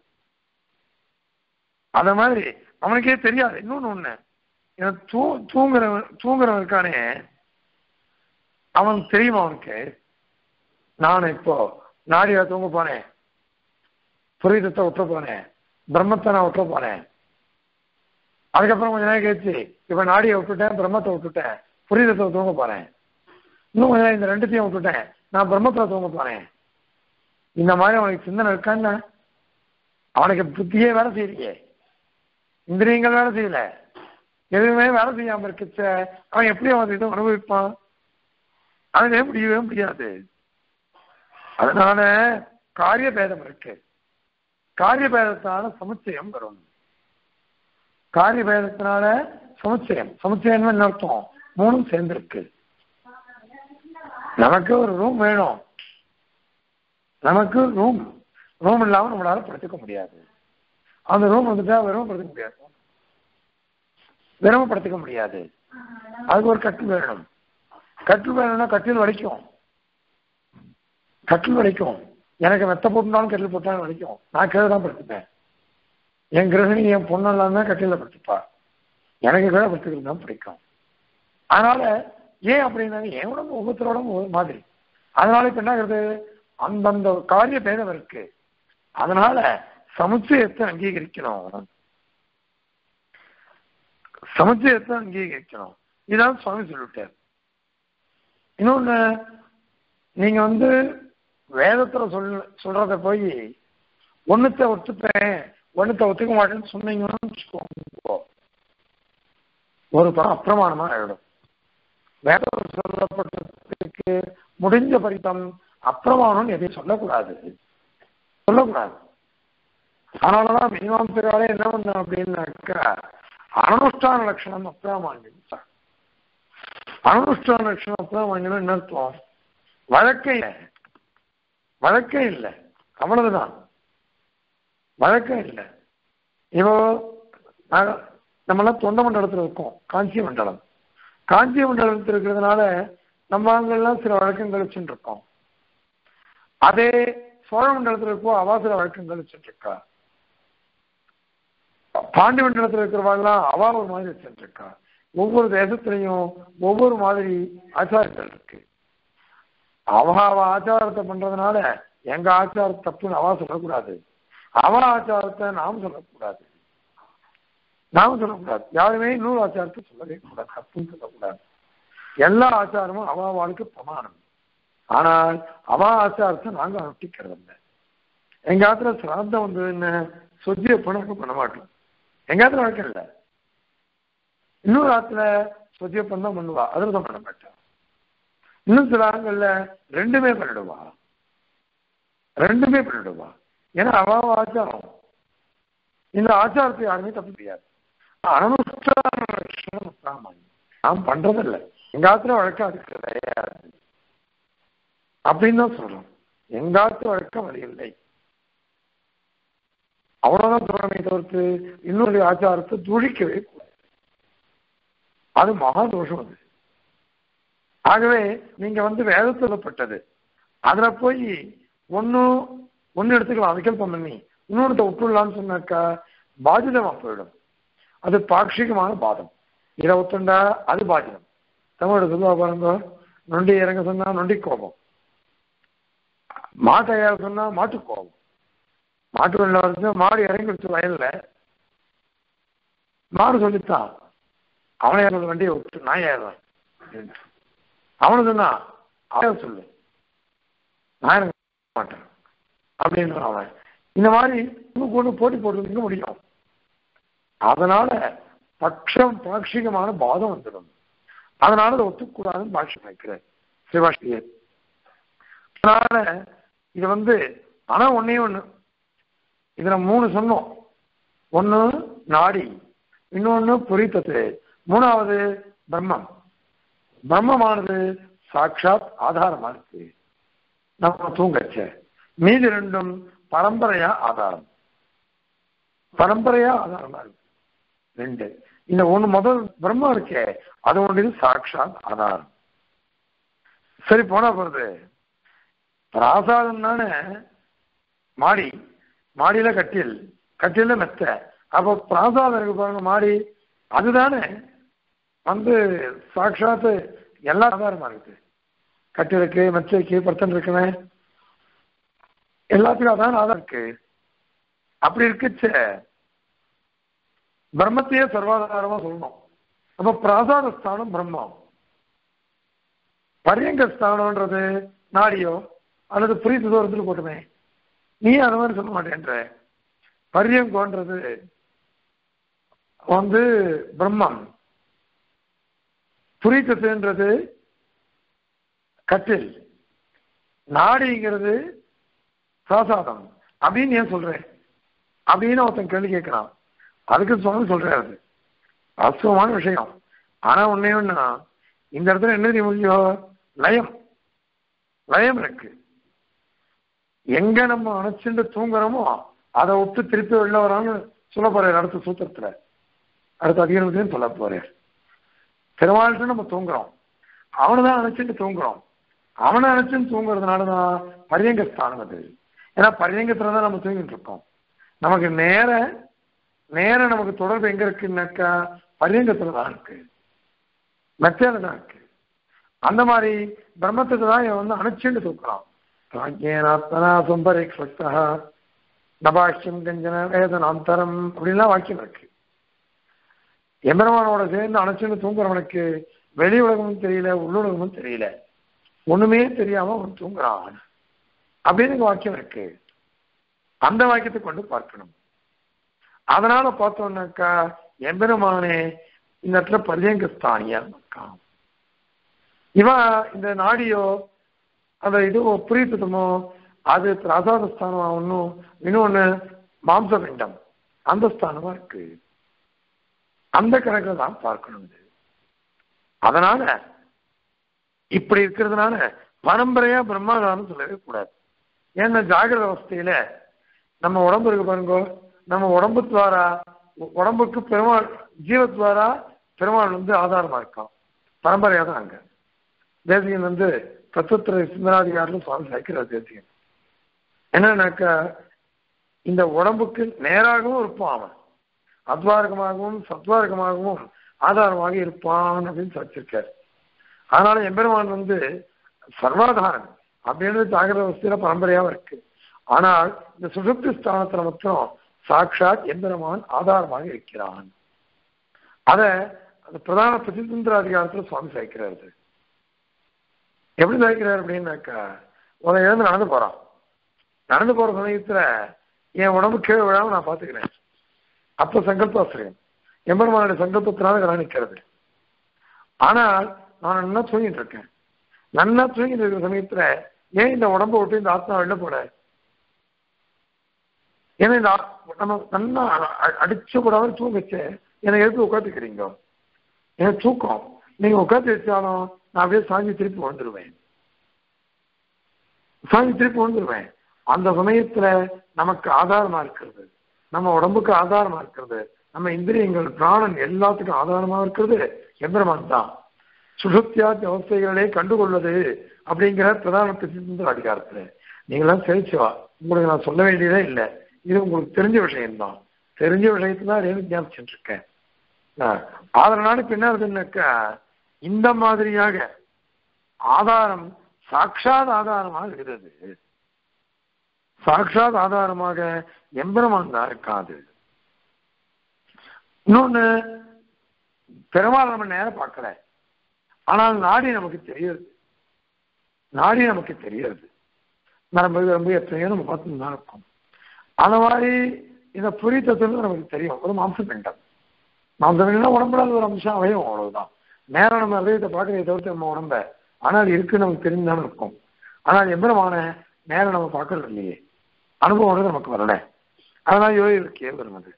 அத மாதிரி அவனுக்கே தெரியாது இன்னொன்னு ஒண்ணு இவன் தூ தூங்குறவன் தூங்குறவன் இருக்கானே அவன் தெரியுமா அவனுக்கு நான் இப்போ நாடியா தூங்க போனேன் புரிதத்தை விட்டு போனேன் பிரம்மத்தை நான் விட்டு போனேன் அதுக்கப்புறம் கொஞ்ச நேரம் கழிச்சு இப்ப நாடியை விட்டுட்டேன் பிரம்மத்தை விட்டுட்டேன் புரிதத்தை தூங்க போறேன் இன்னும் கொஞ்ச நேரம் இந்த ரெண்டுத்தையும் விட்டுட்டேன் நான் பிரம்மத்துல தூங்க போறேன் இந்த மாதிரி அவனுக்கு சிந்தனை இருக்கான்னு அவனுக்கு புத்தியே வேலை செய்யலையே இந்திரியங்கள் வேலை செய்யல எதுவுமே வேலை செய்யாம இருக்கச்ச அவன் எப்படி அவன் இதை அனுபவிப்பான் அவனே முடியவே முடியாது அதனால காரிய பேதம் இருக்கு காரிய பேதத்தினால சமுச்சயம் வரும் காரிய பேதத்தினால சமுச்சயம் சமுச்சயம் என்ன அர்த்தம் மூணும் சேர்ந்திருக்கு நமக்கு ஒரு ரூம் வேணும் நமக்கு ரூம் ரூம் இல்லாம நம்மளால படுத்துக்க முடியாது அந்த ரூம் வந்துட்டா வெறும் படுத்துக்க முடியாது வெறும் படுத்துக்க முடியாது அதுக்கு ஒரு கட்டில் வேணும் கட்டில் வேணும்னா கட்டில் வலிக்கும் கட்டில் வலிக்கும் எனக்கு மெத்த போட்டுனாலும் கட்டில் போட்டாலும் வலிக்கும் நான் கீழே தான் படுத்துப்பேன் என் கிரகணி என் பொண்ணு இல்லாம கட்டில படுத்துப்பா எனக்கு கீழே படுத்துக்கிறது தான் பிடிக்கும் அதனால ஏன் அப்படின்னா என் உடம்பு ஒவ்வொருத்தரோட ஒரு மாதிரி அதனால இப்ப என்ன ஆகுது அந்தந்த காரிய பேதம் இருக்கு அதனால சமுச்சயத்தை அங்கீகரிக்கணும் சமுச்சயத்தை அங்கீகரிக்கணும் இதான் சுவாமி சொல்லிட்டார் இன்னொன்னு நீங்க வந்து வேதத்துல சொல் சொல்றத போய் ஒண்ணுத்த ஒத்துப்பேன் ஒண்ணுத்த ஒத்துக்க மாட்டேன்னு சொன்னீங்கன்னு வச்சுக்கோங்க ஒரு படம் அப்பிரமாணமா ஆயிடும் வேதத்தில் சொல்லப்பட்டதுக்கு முடிஞ்ச பரிதம் அப்பிரமாணம் எதையும் சொல்லக்கூடாது சொல்லக்கூடாது அதனாலதான் மீமாம்சகாலே என்ன பண்ண அப்படின்னாக்கா அனுஷ்டான லட்சணம் அப்பிரமாண்யம் அனுஷ்டான லட்சணம் அப்பிரமாண்யம் என்ன அர்த்தம் வழக்கே இல்லை வழக்கே இல்லை அவ்வளவுதான் வழக்கம் இல்லை இப்போ நம்மளாம் தொண்ட மண்டலத்தில் இருக்கோம் காஞ்சி மண்டலம் காஞ்சி மண்டலத்தில் இருக்கிறதுனால நம்ம அங்கெல்லாம் சில வழக்கங்கள் வச்சுட்டு இருக்கோம் அதே சோழ மண்டலத்தில் இருக்கோ அவா சில வழக்கங்கள் வச்சுட்டு இருக்கா பாண்டி மண்டலத்தில் இருக்கிறவாள்லாம் அவா ஒரு மாதிரி வச்சுட்டு இருக்கா ஒவ்வொரு தேசத்திலையும் ஒவ்வொரு மாதிரி ஆச்சாரங்கள் இருக்கு அவ அவ ஆச்சாரத்தை பண்றதுனால எங்க ஆச்சாரம் தப்புன்னு அவா சொல்லக்கூடாது அவ ஆச்சாரத்தை நாம் சொல்லக்கூடாது நாம சொல்லக்கூடாது யாருமே இன்னொரு ஆச்சாரத்தை சொல்லவே கூடாது தப்புன்னு சொல்லக்கூடாது எல்லா ஆச்சாரமும் அவ அவளுக்கு பிரமாணம் ஆனால் அவ ஆச்சாரத்தை நாங்க அனுஷ்டிக்கிறது இல்லை எங்க ஆத்துல சிராந்தம் வந்து என்ன சொஜ்ஜிய பணம் பண்ண மாட்டோம் எங்க ஆத்துல வழக்கம் இல்லை இன்னொரு ஆத்துல சொஜ்ஜிய தான் பண்ணுவா அதிரதம் பண்ண மாட்டான் இன்னும் சில ஆண்கள்ல ரெண்டுமே பண்ணிடுவா ரெண்டுமே பண்ணிடுவா ஏன்னா அவ ஆச்சாரம் இந்த ஆச்சாரத்தை யாருமே தப்பு முடியாது அனுஷ்டான லட்சணம் பிராமணியம் நாம் பண்றதில்லை எங்க ஆத்துல வழக்கம் அது கிடையாது அப்படின்னு தான் சொல்றோம் எங்காத்து வழக்கம் அது இல்லை அவ்வளவுதான் சொல்றமே தவிர்த்து இன்னொரு ஆச்சாரத்தை துழிக்கவே கூடாது அது மகா தோஷம் அது ஆகவே நீங்க வந்து வேத சொல்லப்பட்டது அதுல போய் ஒன்னு ஒன்னு எடுத்துக்கலாம் விகல்பம் பண்ணி இன்னொருத்த விட்டுடலாம்னு சொன்னாக்கா பாதிதமா போயிடும் அது பாட்சிகமான பாதம் இதை ஒத்துண்டா அது பாதிதம் தமிழ் சொல்லுவா பாருங்க நொண்டி இறங்க சொன்னா நொண்டி கோபம் மாட்டை ஏற சொன்னா மாட்டு கோபம் மாட்டு வெள்ள வந்து மாடு இறங்கிடுச்சு வயல்ல மாடு சொல்லித்தான் அவனை ஏற வண்டியை விட்டு நான் ஏறுறேன் அவனு சொன்னா அவன் சொல்லு நான் இறங்க மாட்டேன் அப்படின்னு அவன் இந்த மாதிரி இன்னும் கொண்டு போட்டி போட்டுருக்க முடியும் அதனால பட்சம் பாட்சிகமான பாதம் வந்துடும் அதனால அதை ஒத்துக்கூடாதுன்னு பாஷ்யம் வைக்கிறேன் சிவாஷ்டியர் அதனால இது வந்து ஆனா ஒன்னே ஒண்ணு இதுல மூணு சொன்னோம் ஒண்ணு நாடி இன்னொன்னு புரித்தது மூணாவது பிரம்மம் பிரம்மமானது சாட்சாத் ஆதாரமா இருக்கு நம்ம தூங்கச்ச மீதி ரெண்டும் பரம்பரையா ஆதாரம் பரம்பரையா ஆதாரமா இருக்கு ரெண்டு இந்த ஒண்ணு முதல் பிரம்மா இருக்கே அது ஒன்று சாட்சாத் ஆதாரம் சரி போனா போறது பிராசாதம் தானே மாடி மாடியில கட்டில் கட்டில மெத்த அப்போ பிராசாதம் இருக்கு பாருங்க மாடி அதுதானே வந்து சாட்சாத்து எல்லா ஆதாரமா இருக்குது கட்டிலுக்கு மெத்தைக்கு பர்த்தன் இருக்குன்னு எல்லாத்துக்கும் அதான் ஆதாரம் இருக்கு அப்படி இருக்குச்ச பிரம்மத்தையே சர்வாதாரமா சொல்லணும் அப்ப பிராசாத ஸ்தானம் பிரம்மம் பரியங்க ஸ்தானம்ன்றது நாடியோ அல்லது புரிந்து தூரத்தில் போட்டுமே நீ அந்த மாதிரி சொல்ல மாட்டேன்ற பரியங்கோன்றது வந்து பிரம்மம் புரித்ததுன்றது கட்டில் நாடிங்கிறது சாசாதம் அப்படின்னு ஏன் சொல்றேன் அப்படின்னு ஒருத்தன் கேள்வி கேட்கிறான் அதுக்கு சுவாமி சொல்றாரு வாஸ்தவமான விஷயம் ஆனா ஒன்னே ஒண்ணுனா இந்த இடத்துல என்ன தெரியும் முடியும் லயம் லயம் இருக்கு எங்க நம்ம அணைச்சுட்டு தூங்குறோமோ அதை விட்டு திருப்பி வெளில வரான்னு சொல்ல போறாரு அடுத்த சூத்திரத்துல அடுத்த அதிகாரத்தையும் சொல்ல போறாரு பெருமாள்கிட்ட நம்ம தூங்குறோம் அவனை தான் அணைச்சிட்டு தூங்குறோம் அவனை அணைச்சுன்னு தூங்குறதுனாலதான் பரியங்க ஸ்தானம் அது ஏன்னா பரியங்கத்துல தான் நம்ம தூங்கிட்டு இருக்கோம் நமக்கு நேர நேர நமக்கு தொடர்பு எங்க இருக்குன்னாக்கா பரியங்கத்துல தான் இருக்கு மெத்தையில தான் இருக்கு அந்த மாதிரி பிரம்மத்துக்கு தான் இவன் வந்து அணைச்சுட்டு தூக்குறான் ராஜ்யநாத்தனா சும்பரிக்ஷா நபாஷ்யம் கஞ்சன வேதனாந்தரம் அப்படின்லாம் வாக்கியம் இருக்கு எம்பெருமானோட சேர்ந்து அணைச்சுன்னு தூங்குறவனுக்கு வெளி உலகமும் தெரியல உள்ளுலகமும் தெரியல ஒண்ணுமே தெரியாம அவன் தூங்குறான் அப்படின்னு வாக்கியம் இருக்கு அந்த வாக்கியத்தை கொண்டு பார்க்கணும் அதனால பார்த்தோம்னாக்கா எம்பெருமானே இந்த இடத்துல பரியங்க ஸ்தானியா இருக்கான் இவன் இந்த நாடியோ அந்த இதுவோ புரியுத்தமோ அது பிரசாத ஸ்தானம் ஒன்றும் இன்னொன்னு மாம்ச பிண்டம் அந்த ஸ்தானமா இருக்கு அந்த கணக்கில் தான் பார்க்கணும் இது அதனால இப்படி இருக்கிறதுனால பரம்பரையா பிரம்மாதாரம் சொல்லவே கூடாது ஏன்னா ஜாகிரத அவஸ்தையில நம்ம உடம்பு இருக்கு பாருங்க நம்ம உடம்பு துவாரா உடம்புக்கு பெருமாள் ஜீவத்வாரா பெருமாள் வந்து ஆதாரமா இருக்கான் பரம்பரையா தான் அங்க தேசிகன் வந்து தத்துவத்திர சிந்தனாதிகாரில் சுவாமி சாய்க்கிறார் தேசிகன் என்னன்னாக்கா இந்த உடம்புக்கு நேராகவும் இருப்பான் அவன் அத்வாரகமாகவும் சத்வாரகமாகவும் ஆதாரமாக இருப்பான் அப்படின்னு சாதிச்சிருக்காரு அதனால எம்பெருமான் வந்து சர்வாதாரன் அப்படின்னு ஜாகிரத அவஸ்தையில பரம்பரையாவும் இருக்கு ஆனால் இந்த சுசுப்தி ஸ்தானத்துல மட்டும் சாட்சாத் எம்பெருமான் ஆதாரமாக இருக்கிறான் அத அந்த பிரதான பிரதிதந்திர அதிகாரத்துல சுவாமி சாய்க்கிறாரு எப்படி சாய்க்கிறார் அப்படின்னாக்கா உன எழுந்து நடந்து போறான் நடந்து போற சமயத்துல என் உடம்பு கீழே விழாம நான் பாத்துக்கிறேன் அப்ப சங்கல்பாசிரியம் எம்பெருமானுடைய சங்கல்பத்தினால இதெல்லாம் நிக்கிறது ஆனால் நான் நல்லா தூங்கிட்டு இருக்கேன் நல்லா தூங்கிட்டு இருக்கிற சமயத்துல ஏன் இந்த உடம்ப விட்டு இந்த ஆத்மா வெளில போட ஏன்னா இந்த நம்ம நல்லா அடிச்ச கூடாது தூங்கச்சு என்னை எடுத்து உட்காந்துக்கிறீங்க எனக்கு தூக்கம் நீங்க உட்காந்து வச்சாலும் நான் அப்படியே சாஞ்சி திருப்பி வந்துடுவேன் சாஞ்சி திருப்பி வந்துடுவேன் அந்த சமயத்துல நமக்கு ஆதாரமா இருக்கிறது நம்ம உடம்புக்கு ஆதாரமா இருக்கிறது நம்ம இந்திரியங்கள் பிராணன் எல்லாத்துக்கும் ஆதாரமா இருக்கிறது எம்பெருமான் தான் சுசுப்தியாத்தி அவஸ்தைகளே கண்டுகொள்வது அப்படிங்கிற பிரதான பிரசித்த அதிகாரத்துல நீங்களாம் செழிச்சுவா உங்களுக்கு நான் சொல்ல வேண்டியதே இல்லை இது உங்களுக்கு தெரிஞ்ச விஷயம்தான் தெரிஞ்ச விஷயத்தை தான் ரேணு ஞாபகிச்சுட்டு இருக்கேன் அதனால பின்னாடினாக்கா இந்த மாதிரியாக ஆதாரம் சாட்சாத் ஆதாரமாக இருக்கிறது சாட்சாத் ஆதாரமாக எம்பெருமான் தான் இருக்காது இன்னொன்னு பெருமாள் நம்ம நேரம் பார்க்கல ஆனால் நாடி நமக்கு தெரியுது நாடி நமக்கு தெரியுது நரம்பு ரொம்ப எத்தனையோ நம்ம பார்த்து தான் இருக்கோம் அந்த மாதிரி இந்த புரித்தத்துல நமக்கு தெரியும் ஒரு மாம்ச பிண்டம் மாம்ச பிண்டம் உடம்புல ஒரு அம்சம் அவையும் அவ்வளவுதான் நேரம் நம்ம ஹதயத்தை பார்க்கறதை தவிர்த்து நம்ம உடம்ப ஆனால் இருக்கு நமக்கு தெரிஞ்சுதானே இருக்கும் ஆனால் எம்பெருமான நேரம் நம்ம பார்க்கறது இல்லையே அனுபவம் வந்து நமக்கு வரல அதனால யோகி இருக்கே வரும் அது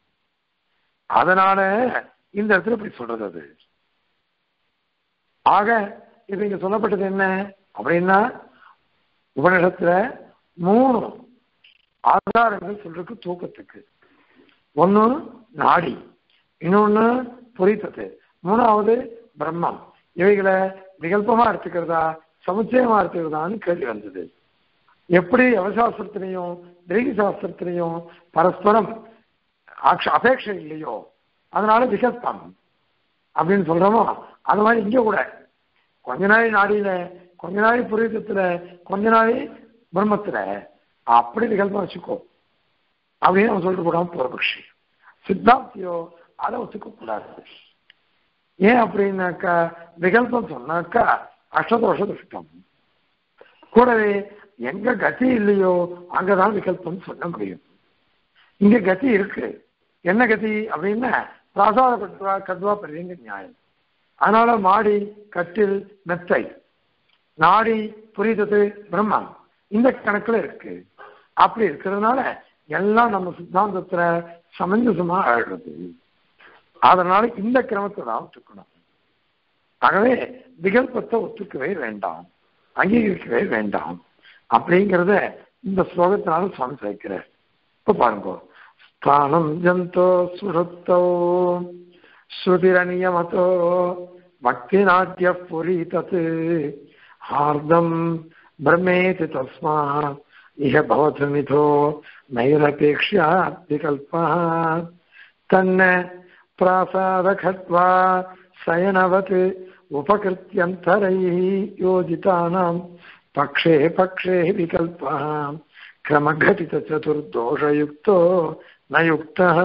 அதனால இந்த இடத்துல இப்படி சொல்றது அது ஆக இப்ப இங்க சொல்லப்பட்டது என்ன அப்படின்னா உபநிடத்துல மூணு ஆதாரங்கள் சொல்றதுக்கு தூக்கத்துக்கு ஒண்ணு நாடி இன்னொன்னு புரித்தது மூணாவது பிரம்மம் இவைகளை விகல்பமா எடுத்துக்கிறதா சமுச்சயமா எடுத்துக்கிறதான்னு கேள்வி வந்தது எப்படி யவசாஸ்திரத்திலையும் தெய்வ சாஸ்திரத்திலையும் பரஸ்பரம் ஆக்ஷ- அபேட்சை இல்லையோ அதனால விகல்பம் அப்படின்னு சொல்றோமோ அது மாதிரி இங்க கூட கொஞ்ச நாள் நாடியில கொஞ்ச நாள் புரிதத்துல கொஞ்ச நாள் பிரம்மத்துல அப்படி விகல்பம் வச்சுக்கோ அப்படின்னு அவன் சொல்லிட்டு போடாம பூர்வபக்ஷி சித்தாந்தியோ அதை ஒத்துக்க கூடாது ஏன் அப்படின்னாக்கா விகல்பம் சொன்னாக்கா அஷ்டதோஷ துஷ்டம் கூடவே எங்க கதி இல்லையோ அங்கதான் விகல்பம் சொல்ல முடியும் இங்க கதி இருக்கு என்ன கதி அப்படின்னா பிராசாத கட்வா கட்வா பெரியங்க நியாயம் அதனால மாடி கட்டில் மெத்தை நாடி புரிதது பிரம்மம் இந்த கணக்குல இருக்கு அப்படி இருக்கிறதுனால எல்லாம் நம்ம சித்தாந்தத்துல சமஞ்சசமா ஆயிடுறது அதனால இந்த கிரமத்தை தான் ஒத்துக்கணும் ஆகவே விகல்பத்தை ஒத்துக்கவே வேண்டாம் அங்கீகரிக்கவே வேண்டாம் அப்படிங்கிறத இந்த ஸ்லோகத்தினால சுவாமி சேர்க்கிறார் இப்ப பாருங்க ஸ்தானம் ஜந்தோ சுஷுப்தோ ஸ்ருதிரநியமதோ பக்தி நாட்டிய புரி தத் ஹார்தம் பிரம்மேதி தஸ்மா இஹ பவத்து மிதோ நைரபேக்ஷா விகல்பா தன்ன प्रासादखट्वा शयनवत् उपकृत्यन्तरैः योजितानां पक्षे पक्षे विकल्पः क्रमघटितचतुर्दोषयुक्तो न युक्तः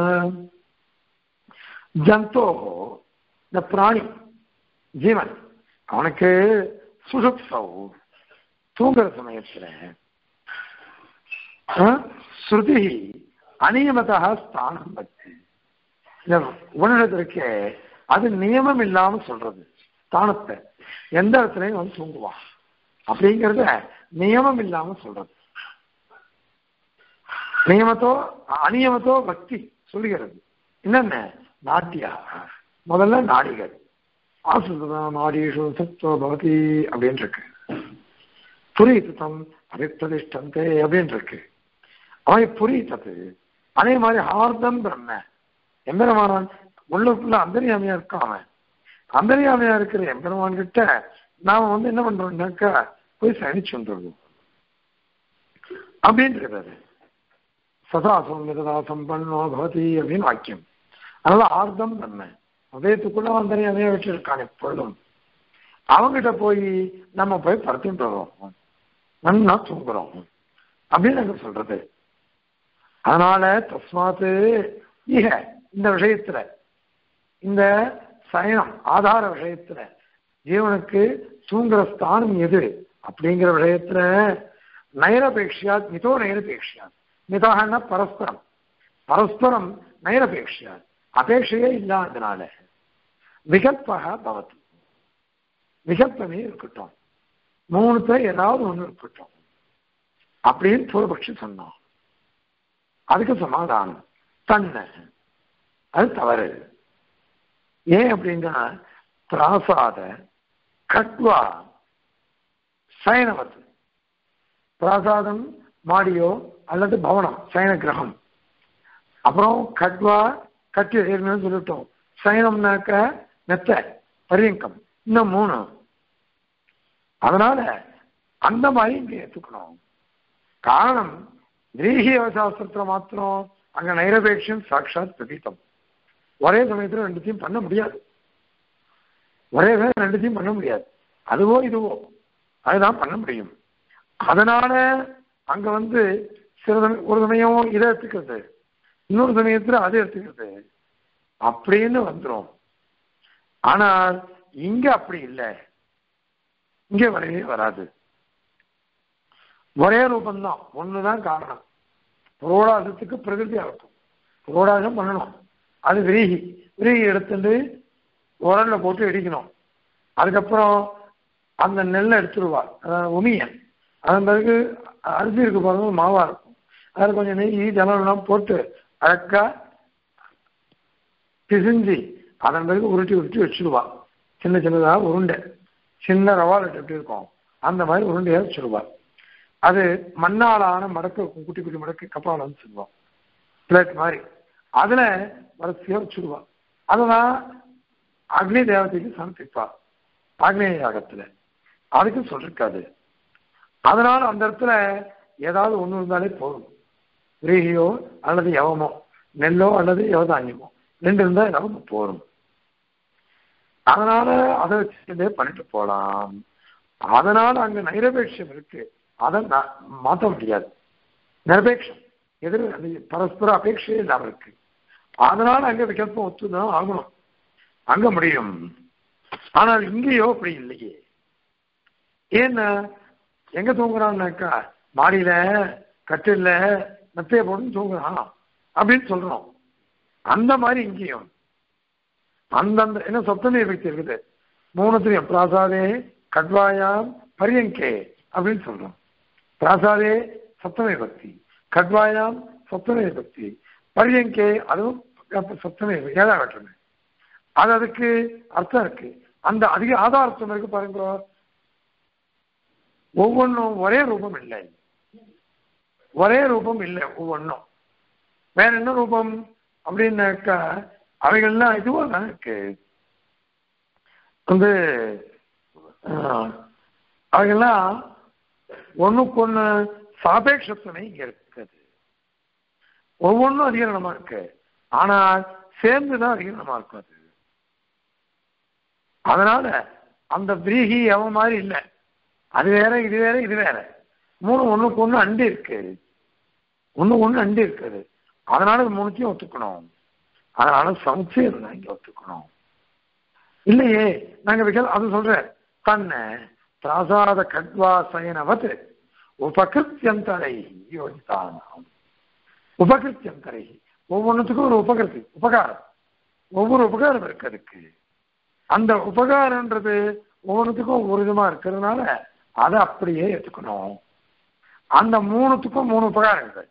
ஜந்தோ இந்த பிராணி ஜீவன் அவனுக்கு சுசுப்சவ் தூங்குற சமயத்துல ஸ்ருதி அநியமதா ஸ்தானம் பற்றி இந்த உணர்வதற்கு அது நியமம் இல்லாம சொல்றது ஸ்தானத்தை எந்த இடத்துலயும் வந்து தூங்குவான் அப்படிங்கறத நியமம் இல்லாம சொல்றது நியமத்தோ அநியமத்தோ பக்தி சொல்லுகிறது என்னென்ன நாட்டியா முதல்ல நாடிகள் ஆசுதா நாடீஷு சத்தோ பவதி அப்படின்னு இருக்கு புரியுத்தம் அபிப்பிரதிஷ்டந்தே அப்படின்னு இருக்கு அவன் புரியுத்தது அதே மாதிரி ஹார்தம் பிரம்ம எம்பெருமானான் உள்ளுக்குள்ள அந்தரியாமையா இருக்கான் அவன் அந்தரியாமையா இருக்கிற எம்பெருமான் கிட்ட நாம வந்து என்ன பண்றோம்னாக்கா போய் சயனிச்சு வந்துடுவோம் அப்படின்றது சதாசம் விததாசம் பண்ணோ பவதி அப்படின்னு வாக்கியம் அதனால ஆர்த்தம் நம்ம உதயத்துக்குள்ள அந்தரியாமையா வச்சிருக்கான் எப்பொழுதும் அவங்கிட்ட போய் நம்ம போய் படுத்துட்டு வரோம் நன்னா தூங்குறோம் அப்படின்னு எனக்கு சொல்றது அதனால தஸ்மாத்து ஈக இந்த விஷயத்துல இந்த சயனம் ஆதார விஷயத்துல ஜீவனுக்கு தூங்குற ஸ்தானம் எது அப்படிங்கிற விஷயத்துல நைரபேட்சியா மிதோ நைரபேட்சியா மிதாகன்னா பரஸ்பரம் பரஸ்பரம் நைரபேட்சியா அபேட்சையே இல்லாததுனால விகல்பக பவத்து விகல்பமே இருக்கட்டும் மூணு பேர் ஏதாவது ஒண்ணு இருக்கட்டும் அப்படின்னு பூர்வபக்ஷி சொன்னான் அதுக்கு சமாதானம் தன்னை அது தவறு ஏன் அப்படின்னா பிராசாத கட்வா சயனவத்து பிராசாதம் மாடியோ அல்லது பவனம் சயன கிரகம் அப்புறம் கட்வா கட்டி ஏற்கனவே சொல்லிட்டோம் சயனம்னாக்க மெத்த பரியங்கம் இன்னும் மூணு அதனால அந்த மாதிரி இங்க ஏத்துக்கணும் காரணம் கிரீகிய சாஸ்திரத்துல மாத்திரம் அங்க நைரபேட்சம் சாட்சாத் பிரதீதம் ஒரே சமயத்துல ரெண்டுத்தையும் பண்ண முடியாது ஒரே சமயம் ரெண்டுத்தையும் பண்ண முடியாது அதுவோ இதுவோ அதுதான் பண்ண முடியும் அதனால அங்க வந்து சில சமயம் ஒரு சமயம் இதை எடுத்துக்கிறது இன்னொரு சமயத்துல அதை எடுத்துக்கிறது அப்படின்னு வந்துரும் ஆனால் இங்க அப்படி இல்லை இங்க வரவே வராது ஒரே ரூபம்தான் ஒண்ணுதான் காரணம் புரோடாசத்துக்கு பிரகிருதி அர்த்தம் புரோடாசம் பண்ணணும் அது விரீகி விரீகி எடுத்துட்டு உரல்ல போட்டு இடிக்கணும் அதுக்கப்புறம் அந்த நெல்லை எடுத்துருவா அதாவது உமியன் அதன் பிறகு அரிசி இருக்கு பாருங்க மாவா இருக்கும் அதில் கொஞ்சம் நெய் ஜலம் போட்டு அழக்கா பிசிஞ்சு அதன் பிறகு உருட்டி உருட்டி வச்சுடுவா சின்ன சின்னதாக உருண்டை சின்ன ரவாலட் எப்படி இருக்கும் அந்த மாதிரி உருண்டையா வச்சிருவார் அது மண்ணாலான மடக்கு இருக்கும் குட்டி குட்டி மடக்கு கப்பாலம் சொல்லுவோம் பிளேட் மாதிரி அதுல வரிசையா வச்சிருவா அதெல்லாம் அக்னி தேவதைக்கு சமர்ப்பிப்பா அக்னேய யாகத்துல அதுக்கு சொல்லிருக்காது அதனால அந்த இடத்துல ஏதாவது ஒண்ணு இருந்தாலே போதும் விரீகியோ அல்லது யவமோ நெல்லோ அல்லது யவதானியமோ ரெண்டு இருந்தா ஏதாவது போதும் அதனால அதை வச்சுட்டே பண்ணிட்டு போலாம் அதனால அங்க நைரபேட்சம் இருக்கு அதை நா- மாத்த முடியாது நிரபேட்சம் எதிர் அது பரஸ்பர அபேட்சையே இல்லாம இருக்கு அதனால அங்க விகல்பம் ஒத்துதான் ஆகணும் அங்க முடியும் ஆனால் இங்கேயோ அப்படி இல்லையே ஏன்னா எங்க தூங்குறான்னாக்கா மாடியில கட்டில்ல மெத்தைய போட்டு தூங்குறான் அப்படின்னு சொல்றோம் அந்த மாதிரி இங்கேயும் அந்தந்த என்ன சப்தமி விபக்தி இருக்குது மூணுத்திலையும் பிராசாதே கட்வாயாம் பரியங்கே அப்படின்னு சொல்றோம் பிராசாதே சப்தமி பக்தி கட்வாயாம் சப்தமி பக்தி பரியங்கே அதுவும் சப்தமி ஏழாம் வேற்றுமை அது அதுக்கு அர்த்தம் இருக்கு அந்த அதிக ஆதாரத்தம் இருக்கு பாருங்க ஒவ்வொன்றும் ஒரே ரூபம் இல்லை ஒரே ரூபம் இல்லை ஒவ்வொன்றும் வேற என்ன ரூபம் அப்படின்னாக்கா அவைகள்லாம் இதுவா தான் இருக்கு வந்து ஆஹ், அவைகள்லாம் ஒண்ணுக்கு ஒண்ணு சாபேட்சத்துணை இங்க இருக்குது ஒவ்வொன்றும் அதிகரணமா இருக்கு ஆனால் சேர்ந்துதான் அதிகரணமா இருக்கும் அது அதனால அந்த பிரீகி அவன் மாதிரி இல்லை அது வேற இது வேற இது வேற மூணு ஒண்ணுக்கு ஒண்ணு அண்டி இருக்கு ஒண்ணு ஒண்ணு அண்டி இருக்குது அதனால இது மூணுத்தையும் ஒத்துக்கணும் அதனால சமுச்சயம் தான் இங்க ஒத்துக்கணும் இல்லையே நாங்க விகல் அது சொல்றேன் தன்னை பிராசாத கட்வாசயனவத் உபகிருத்தியந்தரை யோசித்தானாம் உபகிருத்தியந்தரை ஒவ்வொன்றுத்துக்கும் ஒரு உபகிருத்தி உபகாரம் ஒவ்வொரு உபகாரம் இருக்கு அதுக்கு அந்த உபகாரம்ன்றது ஒவ்வொன்றுத்துக்கும் ஒவ்வொரு விதமா இருக்கிறதுனால அதை அப்படியே ஏத்துக்கணும் அந்த மூணுத்துக்கும் மூணு உபகாரங்கள்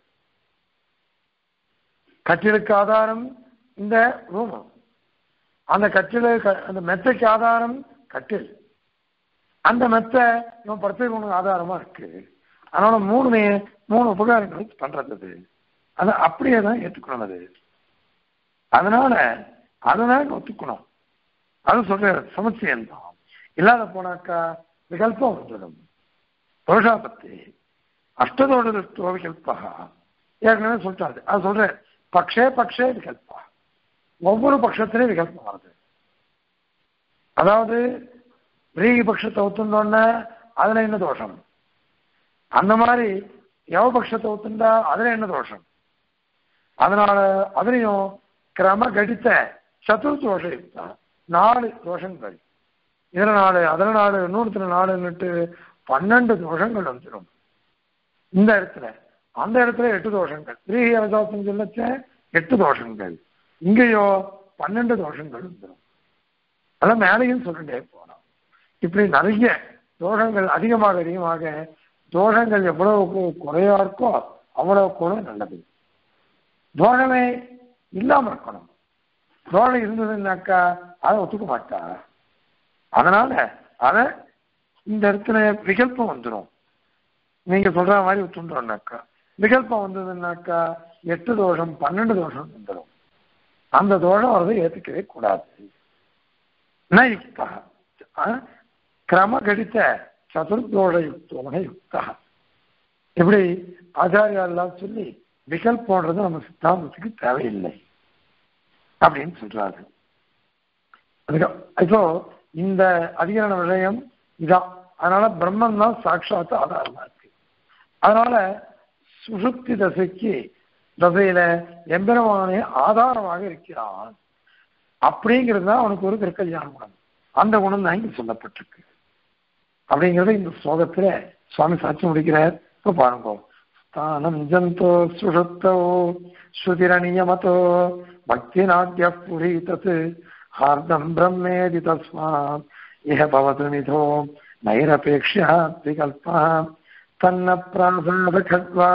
கட்டிலுக்கு ஆதாரம் இந்த ரூமம் அந்த கட்டில அந்த மெத்தைக்கு ஆதாரம் கட்டில் அந்த மெத்தை இவன் படத்துக்கு உனக்கு ஆதாரமா இருக்கு அதனால மூணுமே மூணு உபகாரங்கள் பண்றது அது. அதை அப்படியே தான் ஏற்றுக்கணும் அது அதனால அதனால ஒத்துக்கணும் அது சொல்ற சமச்சயம் தான் இல்லாத போனாக்கா விகல்பம் வந்துடும் தோஷாபத்தி அஷ்டதோட திருஷ்டோ விகல்பா ஏற்கனவே சொல்லிட்டாரு அது சொல்றேன் பக்ஷே பக்ஷே விகல்பா ஒவ்வொரு பட்சத்திலையும் விகல்பம் வருது அதாவது ரீகி பட்சத்தை ஒத்துந்தோடனே அதுல என்ன தோஷம் அந்த மாதிரி யவ பட்சத்தை ஒத்துண்டா அதுல என்ன தோஷம் அதனால அதுலயும் கிரம கடித்த சதுர் தோஷம் யுக்தா நாலு தோஷங்கள் இதுல நாலு அதுல நாலு நூறுத்துல நாலுன்னுட்டு பன்னெண்டு தோஷங்கள் வந்துடும் இந்த இடத்துல அந்த இடத்துல எட்டு தோஷங்கள் ரீகி அவசாசம் சொல்லச்ச எட்டு தோஷங்கள் இங்கேயோ பன்னெண்டு தோஷங்கள் வந்துடும் அதான் மேலையும் சொல்லிட்டே போனோம் இப்படி நிறைய தோஷங்கள் அதிகமாக அதிகமாக தோஷங்கள் எவ்வளவு குறையா இருக்கோ அவ்வளவு கூட நல்லது தோஷமே இல்லாம இருக்கணும் தோஷம் இருந்ததுன்னாக்கா அதை ஒத்துக்க மாட்டா அதனால அத இந்த இடத்துல விகல்பம் வந்துடும் நீங்க சொல்ற மாதிரி ஒத்துன்றோம்னாக்கா விகல்பம் வந்ததுன்னாக்கா எட்டு தோஷம் பன்னெண்டு தோஷம் வந்துடும் அந்த தோஷம் வரதை ஏத்துக்கவே கூடாது ந யுக்தா கிரமகடித்த சதுர்தோஷ யுக்தோன யுக்தா இப்படி ஆச்சாரியாலாம் சொல்லி விகல்பம்ன்றது நம்ம சித்தாந்தத்துக்கு தேவையில்லை அப்படின்னு சொல்றாரு அதுக்கு இப்போ இந்த அதிகரண விஷயம் இதான் அதனால பிரம்மன் தான் சாட்சாத்து ஆதாரமா இருக்கு அதனால சுசுப்தி தசைக்கு தசையில எம்பெருமானே ஆதாரமாக இருக்கிறான் அப்படிங்கிறது தான் அவனுக்கு ஒரு திருக்கல்யாண குணம் அந்த குணம் தான் இங்க சொல்லப்பட்டிருக்கு அப்படிங்கறத இந்த ஸ்லோகத்துல சுவாமி சாட்சி முடிக்கிறார் இப்ப பாருங்க ஸ்தானம் ஜந்தோ சுஷுப்தோ ஸ்ருதிரணியமதோ பக்தி நாட்டிய புரீதத் ஹார்தம் பிரம்மேதி தஸ்மாத் இஹ பவது நிதோ நைரபேக்ஷ்யா விகல்பா தன்ன பிராசாத खड्वा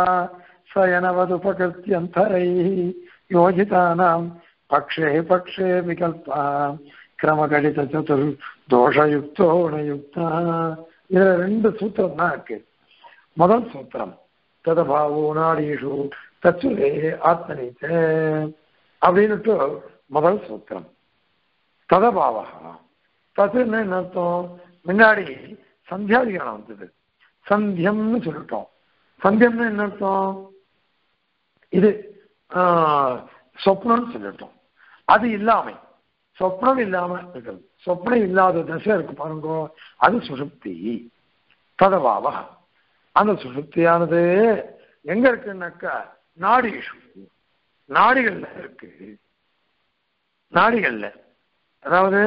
शयनवदुपकृत्यन्तरैः योजितानां पक्षे पक्षे विकल्पा கிரமகடித சதுர் தோஷயுக்தோ குணயுக்தா இதுல ரெண்டு சூத்திரம் தான் இருக்கு முதல் சூத்திரம் ததபாவோ நாடீஷு தச்சுலே ஆத்மனீத்த அப்படின்னுட்டு முதல் சூத்திரம் ததபாவா தத்துன்னு என்ன அர்த்தம் முன்னாடி சந்தியாதிகரணம் வந்தது சந்தியம்னு சொல்லிட்டோம் சந்தியம்னு என்ன அர்த்தம் இது சொப்னம்னு சொல்லிட்டோம் அது இல்லாமை சொப்னம் இல்லாம இருக்கிறது சொப்னம் இல்லாத தசை இருக்கு பாருங்க அது சுசுப்தி ததவாவா அந்த சுசுப்தியானது எங்க இருக்குன்னாக்கா நாடிஷு நாடிகள்ல இருக்கு நாடிகள்ல அதாவது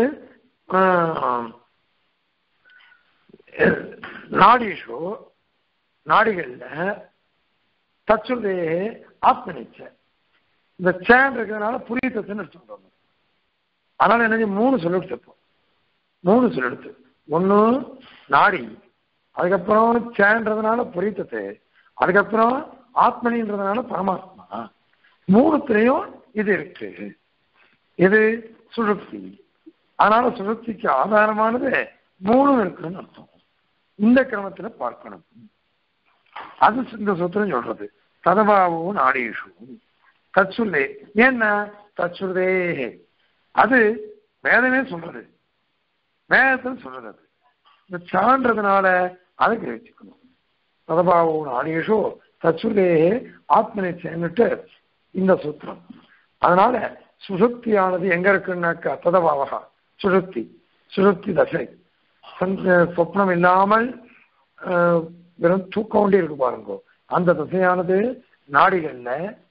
நாடிஷு நாடிகள்ல தச்சுதே ஆத்மனிச்ச இந்த சேன் இருக்கிறதுனால புரியத்தன்னு சொல்றாங்க அதனால என்ன மூணு சொல்லிடுச்சு இப்போ மூணு சொல்லிடுச்சு ஒன்று நாடி அதுக்கப்புறம் சேன்றதுனால புரியத்தது அதுக்கப்புறம் ஆத்மனின்றதுனால பரமாத்மா மூணுத்திலையும் இது இருக்கு இது சுழுப்தி அதனால சுழுப்திக்கு ஆதாரமானது மூணும் இருக்குன்னு அர்த்தம் இந்த கிரமத்துல பார்க்கணும் அது இந்த சூத்திரம் சொல்றது ததபாவும் நாடீஷு தச்சுருதே ஏன்னா தச்சுருதே அது வேதமே சொல்றது வேதத்தில் சொல்றது அது இந்த சான்றதுனால அதை கிரகிச்சுக்கணும் ததபாவும் நாடீஷோ தச்சுருதே ஆத்மனிச்சன்னுட்டு இந்த சூத்திரம் அதனால சுசுப்தியானது எங்க இருக்குன்னாக்கா ததபாவகா சுசுப்தி சுசுப்தி தசை சொப்னம் இல்லாமல் வெறும் தூக்க வேண்டி இருக்கு பாருங்க அந்த தசையானது நாடிகள்ல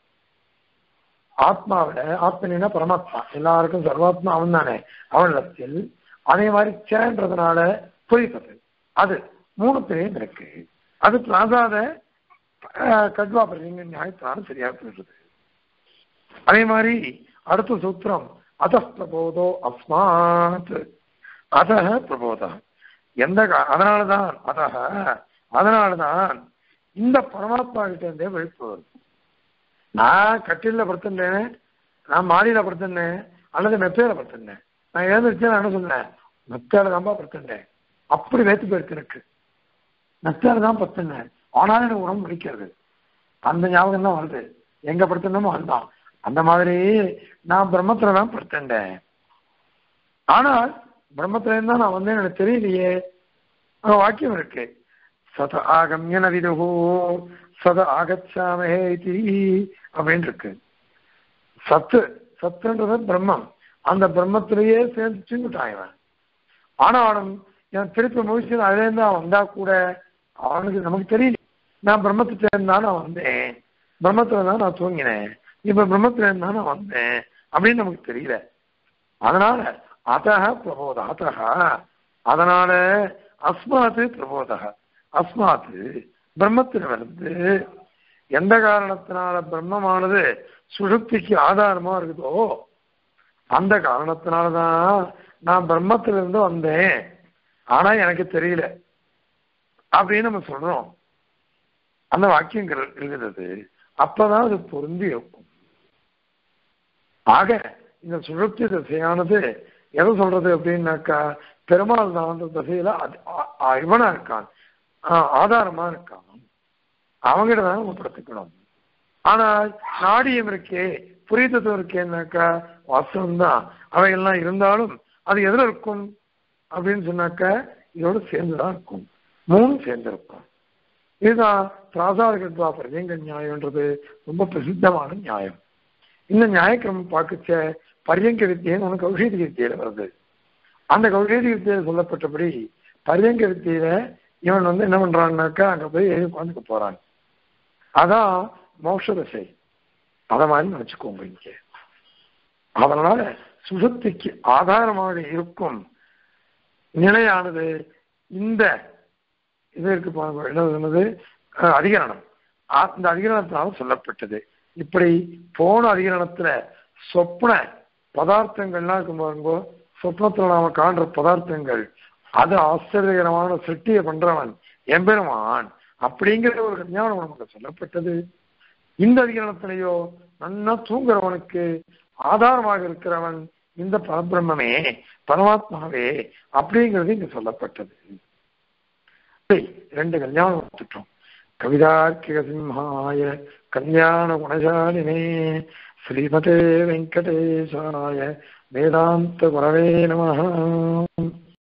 ஆத்மாவில ஆத்மனா பரமாத்மா எல்லாருக்கும் சர்வாத்மா அவன் தானே அவனிடத்தில் அதே மாதிரி சேன்றதுனால புரிப்பது அது மூணுத்திலையும் இருக்கு அது பிராசாத கட்வா பிரதிங்க நியாயத்தினால சரியா போயிடுறது அதே மாதிரி அடுத்த சூத்திரம் அத பிரபோதோ அஸ்மாத் அத பிரபோதா எந்த அதனாலதான் அதக அதனாலதான் இந்த பரமாத்மா கிட்ட இருந்தே விழிப்பு வருது நான் கட்டில படுத்திருந்தேன் நான் மாடியில படுத்திருந்தேன் அல்லது மெத்தையில படுத்திருந்தேன் நான் எழுந்திரிச்சு நான் என்ன சொன்னேன் மெத்தையில தான்ப்பா படுத்திருந்தேன் அப்படி வேத்து போயிருக்கு எனக்கு மெத்தையில தான் படுத்திருந்தேன் ஆனாலும் எனக்கு உடம்பு பிடிக்கிறது அந்த ஞாபகம் தான் வருது எங்க படுத்திருந்தோமோ அதுதான் அந்த மாதிரி நான் பிரம்மத்துல தான் படுத்திருந்தேன் ஆனால் பிரம்மத்துல இருந்தா நான் வந்தேன் எனக்கு தெரியலையே வாக்கியம் இருக்கு சத ஆகம்யன விதுகு சத ஆகச்சாமஹே இது அப்படின்னு இருக்கு சத்து சத்துன்றது பிரம்மம் அந்த பிரம்மத்திலேயே சேர்ந்து சிந்துட்டான் இவன் ஆனாலும் என் திருப்பி முயற்சி அதுலேருந்து அவன் வந்தா கூட அவனுக்கு நமக்கு தெரியல நான் பிரம்மத்தை இருந்தா நான் வந்தேன் பிரம்மத்துல தான் நான் தூங்கினேன் இப்ப பிரம்மத்துல இருந்தா நான் வந்தேன் அப்படின்னு நமக்கு தெரியல அதனால அத்தக பிரபோத அத்தக அதனால அஸ்மாத்து பிரபோதக அஸ்மாத்து பிரம்மத்திலிருந்து எந்த காரணத்தினால பிரம்மமானது சுழுப்திக்கு ஆதாரமா இருக்குதோ அந்த காரணத்தினாலதான் நான் பிரம்மத்திலிருந்து வந்தேன் ஆனா எனக்கு தெரியல அப்படின்னு நம்ம சொல்றோம் அந்த வாக்கியங்கள் எழுதுறது அப்பதான் அது பொருந்தி இருக்கும் ஆக இந்த சுழற்சி திசையானது எதை சொல்றது அப்படின்னாக்கா பெருமாள் தான் அந்த திசையில இவனா இருக்கான் ஆதாரமா இருக்கான் அவங்கிட்ட தான் நம்ம படுத்துக்கணும் ஆனால் நாடியம் இருக்கே புரிதத்துவம் இருக்கேன்னாக்கா வாஸ்தவம் தான் அவைகள்லாம் இருந்தாலும் அது எதுல இருக்கும் அப்படின்னு சொன்னாக்கா இதோட சேர்ந்துதான் இருக்கும் மூணு சேர்ந்து இருக்கும் இதுதான் பிராசாத கட்வா பிரதிங்க நியாயம்ன்றது ரொம்ப பிரசித்தமான நியாயம் இந்த நியாயக்கிரமம் பார்க்கச்ச பரியங்க வித்தியன்னு ஒன்று கௌஷேதி வித்தியில வருது அந்த கௌஷேதி வித்தியில சொல்லப்பட்டபடி பரியங்க வித்தியில இவன் வந்து என்ன பண்றான்னாக்கா அங்க போய் உட்காந்துக்க போறான் அதான் மோட்ச தசை அத மாதிரி நினைச்சுக்கோங்க இங்க அதனால சுசுப்திக்கு ஆதாரமாக இருக்கும் நிலையானது இந்த இது இருக்கு பாருங்க என்ன சொன்னது அதிகரணம் இந்த அதிகரணத்தினால சொல்லப்பட்டது இப்படி போன அதிகரணத்துல சொப்ன பதார்த்தங்கள்லாம் இருக்கும் பாருங்கோ சொப்னத்துல நாம காண்ற பதார்த்தங்கள் அது ஆச்சரியகரமான சிருஷ்டியை பண்றவன் எம்பெருமான் அப்படிங்கிற ஒரு ஞானம் நமக்கு சொல்லப்பட்டது இந்த அதிகரணத்திலேயோ நன்னா தூங்குறவனுக்கு ஆதாரமாக இருக்கிறவன் இந்த பரபிரம்மே பரமாத்மாவே அப்படிங்கிறது இங்க சொல்லப்பட்டது சரி, ரெண்டு கல்யாணம் பார்த்துட்டோம் கவிதார்க்கிக சிம்ஹாய கல்யாண குணசாலினே ஸ்ரீமதே வெங்கடேசாய வேதாந்த குரவே நம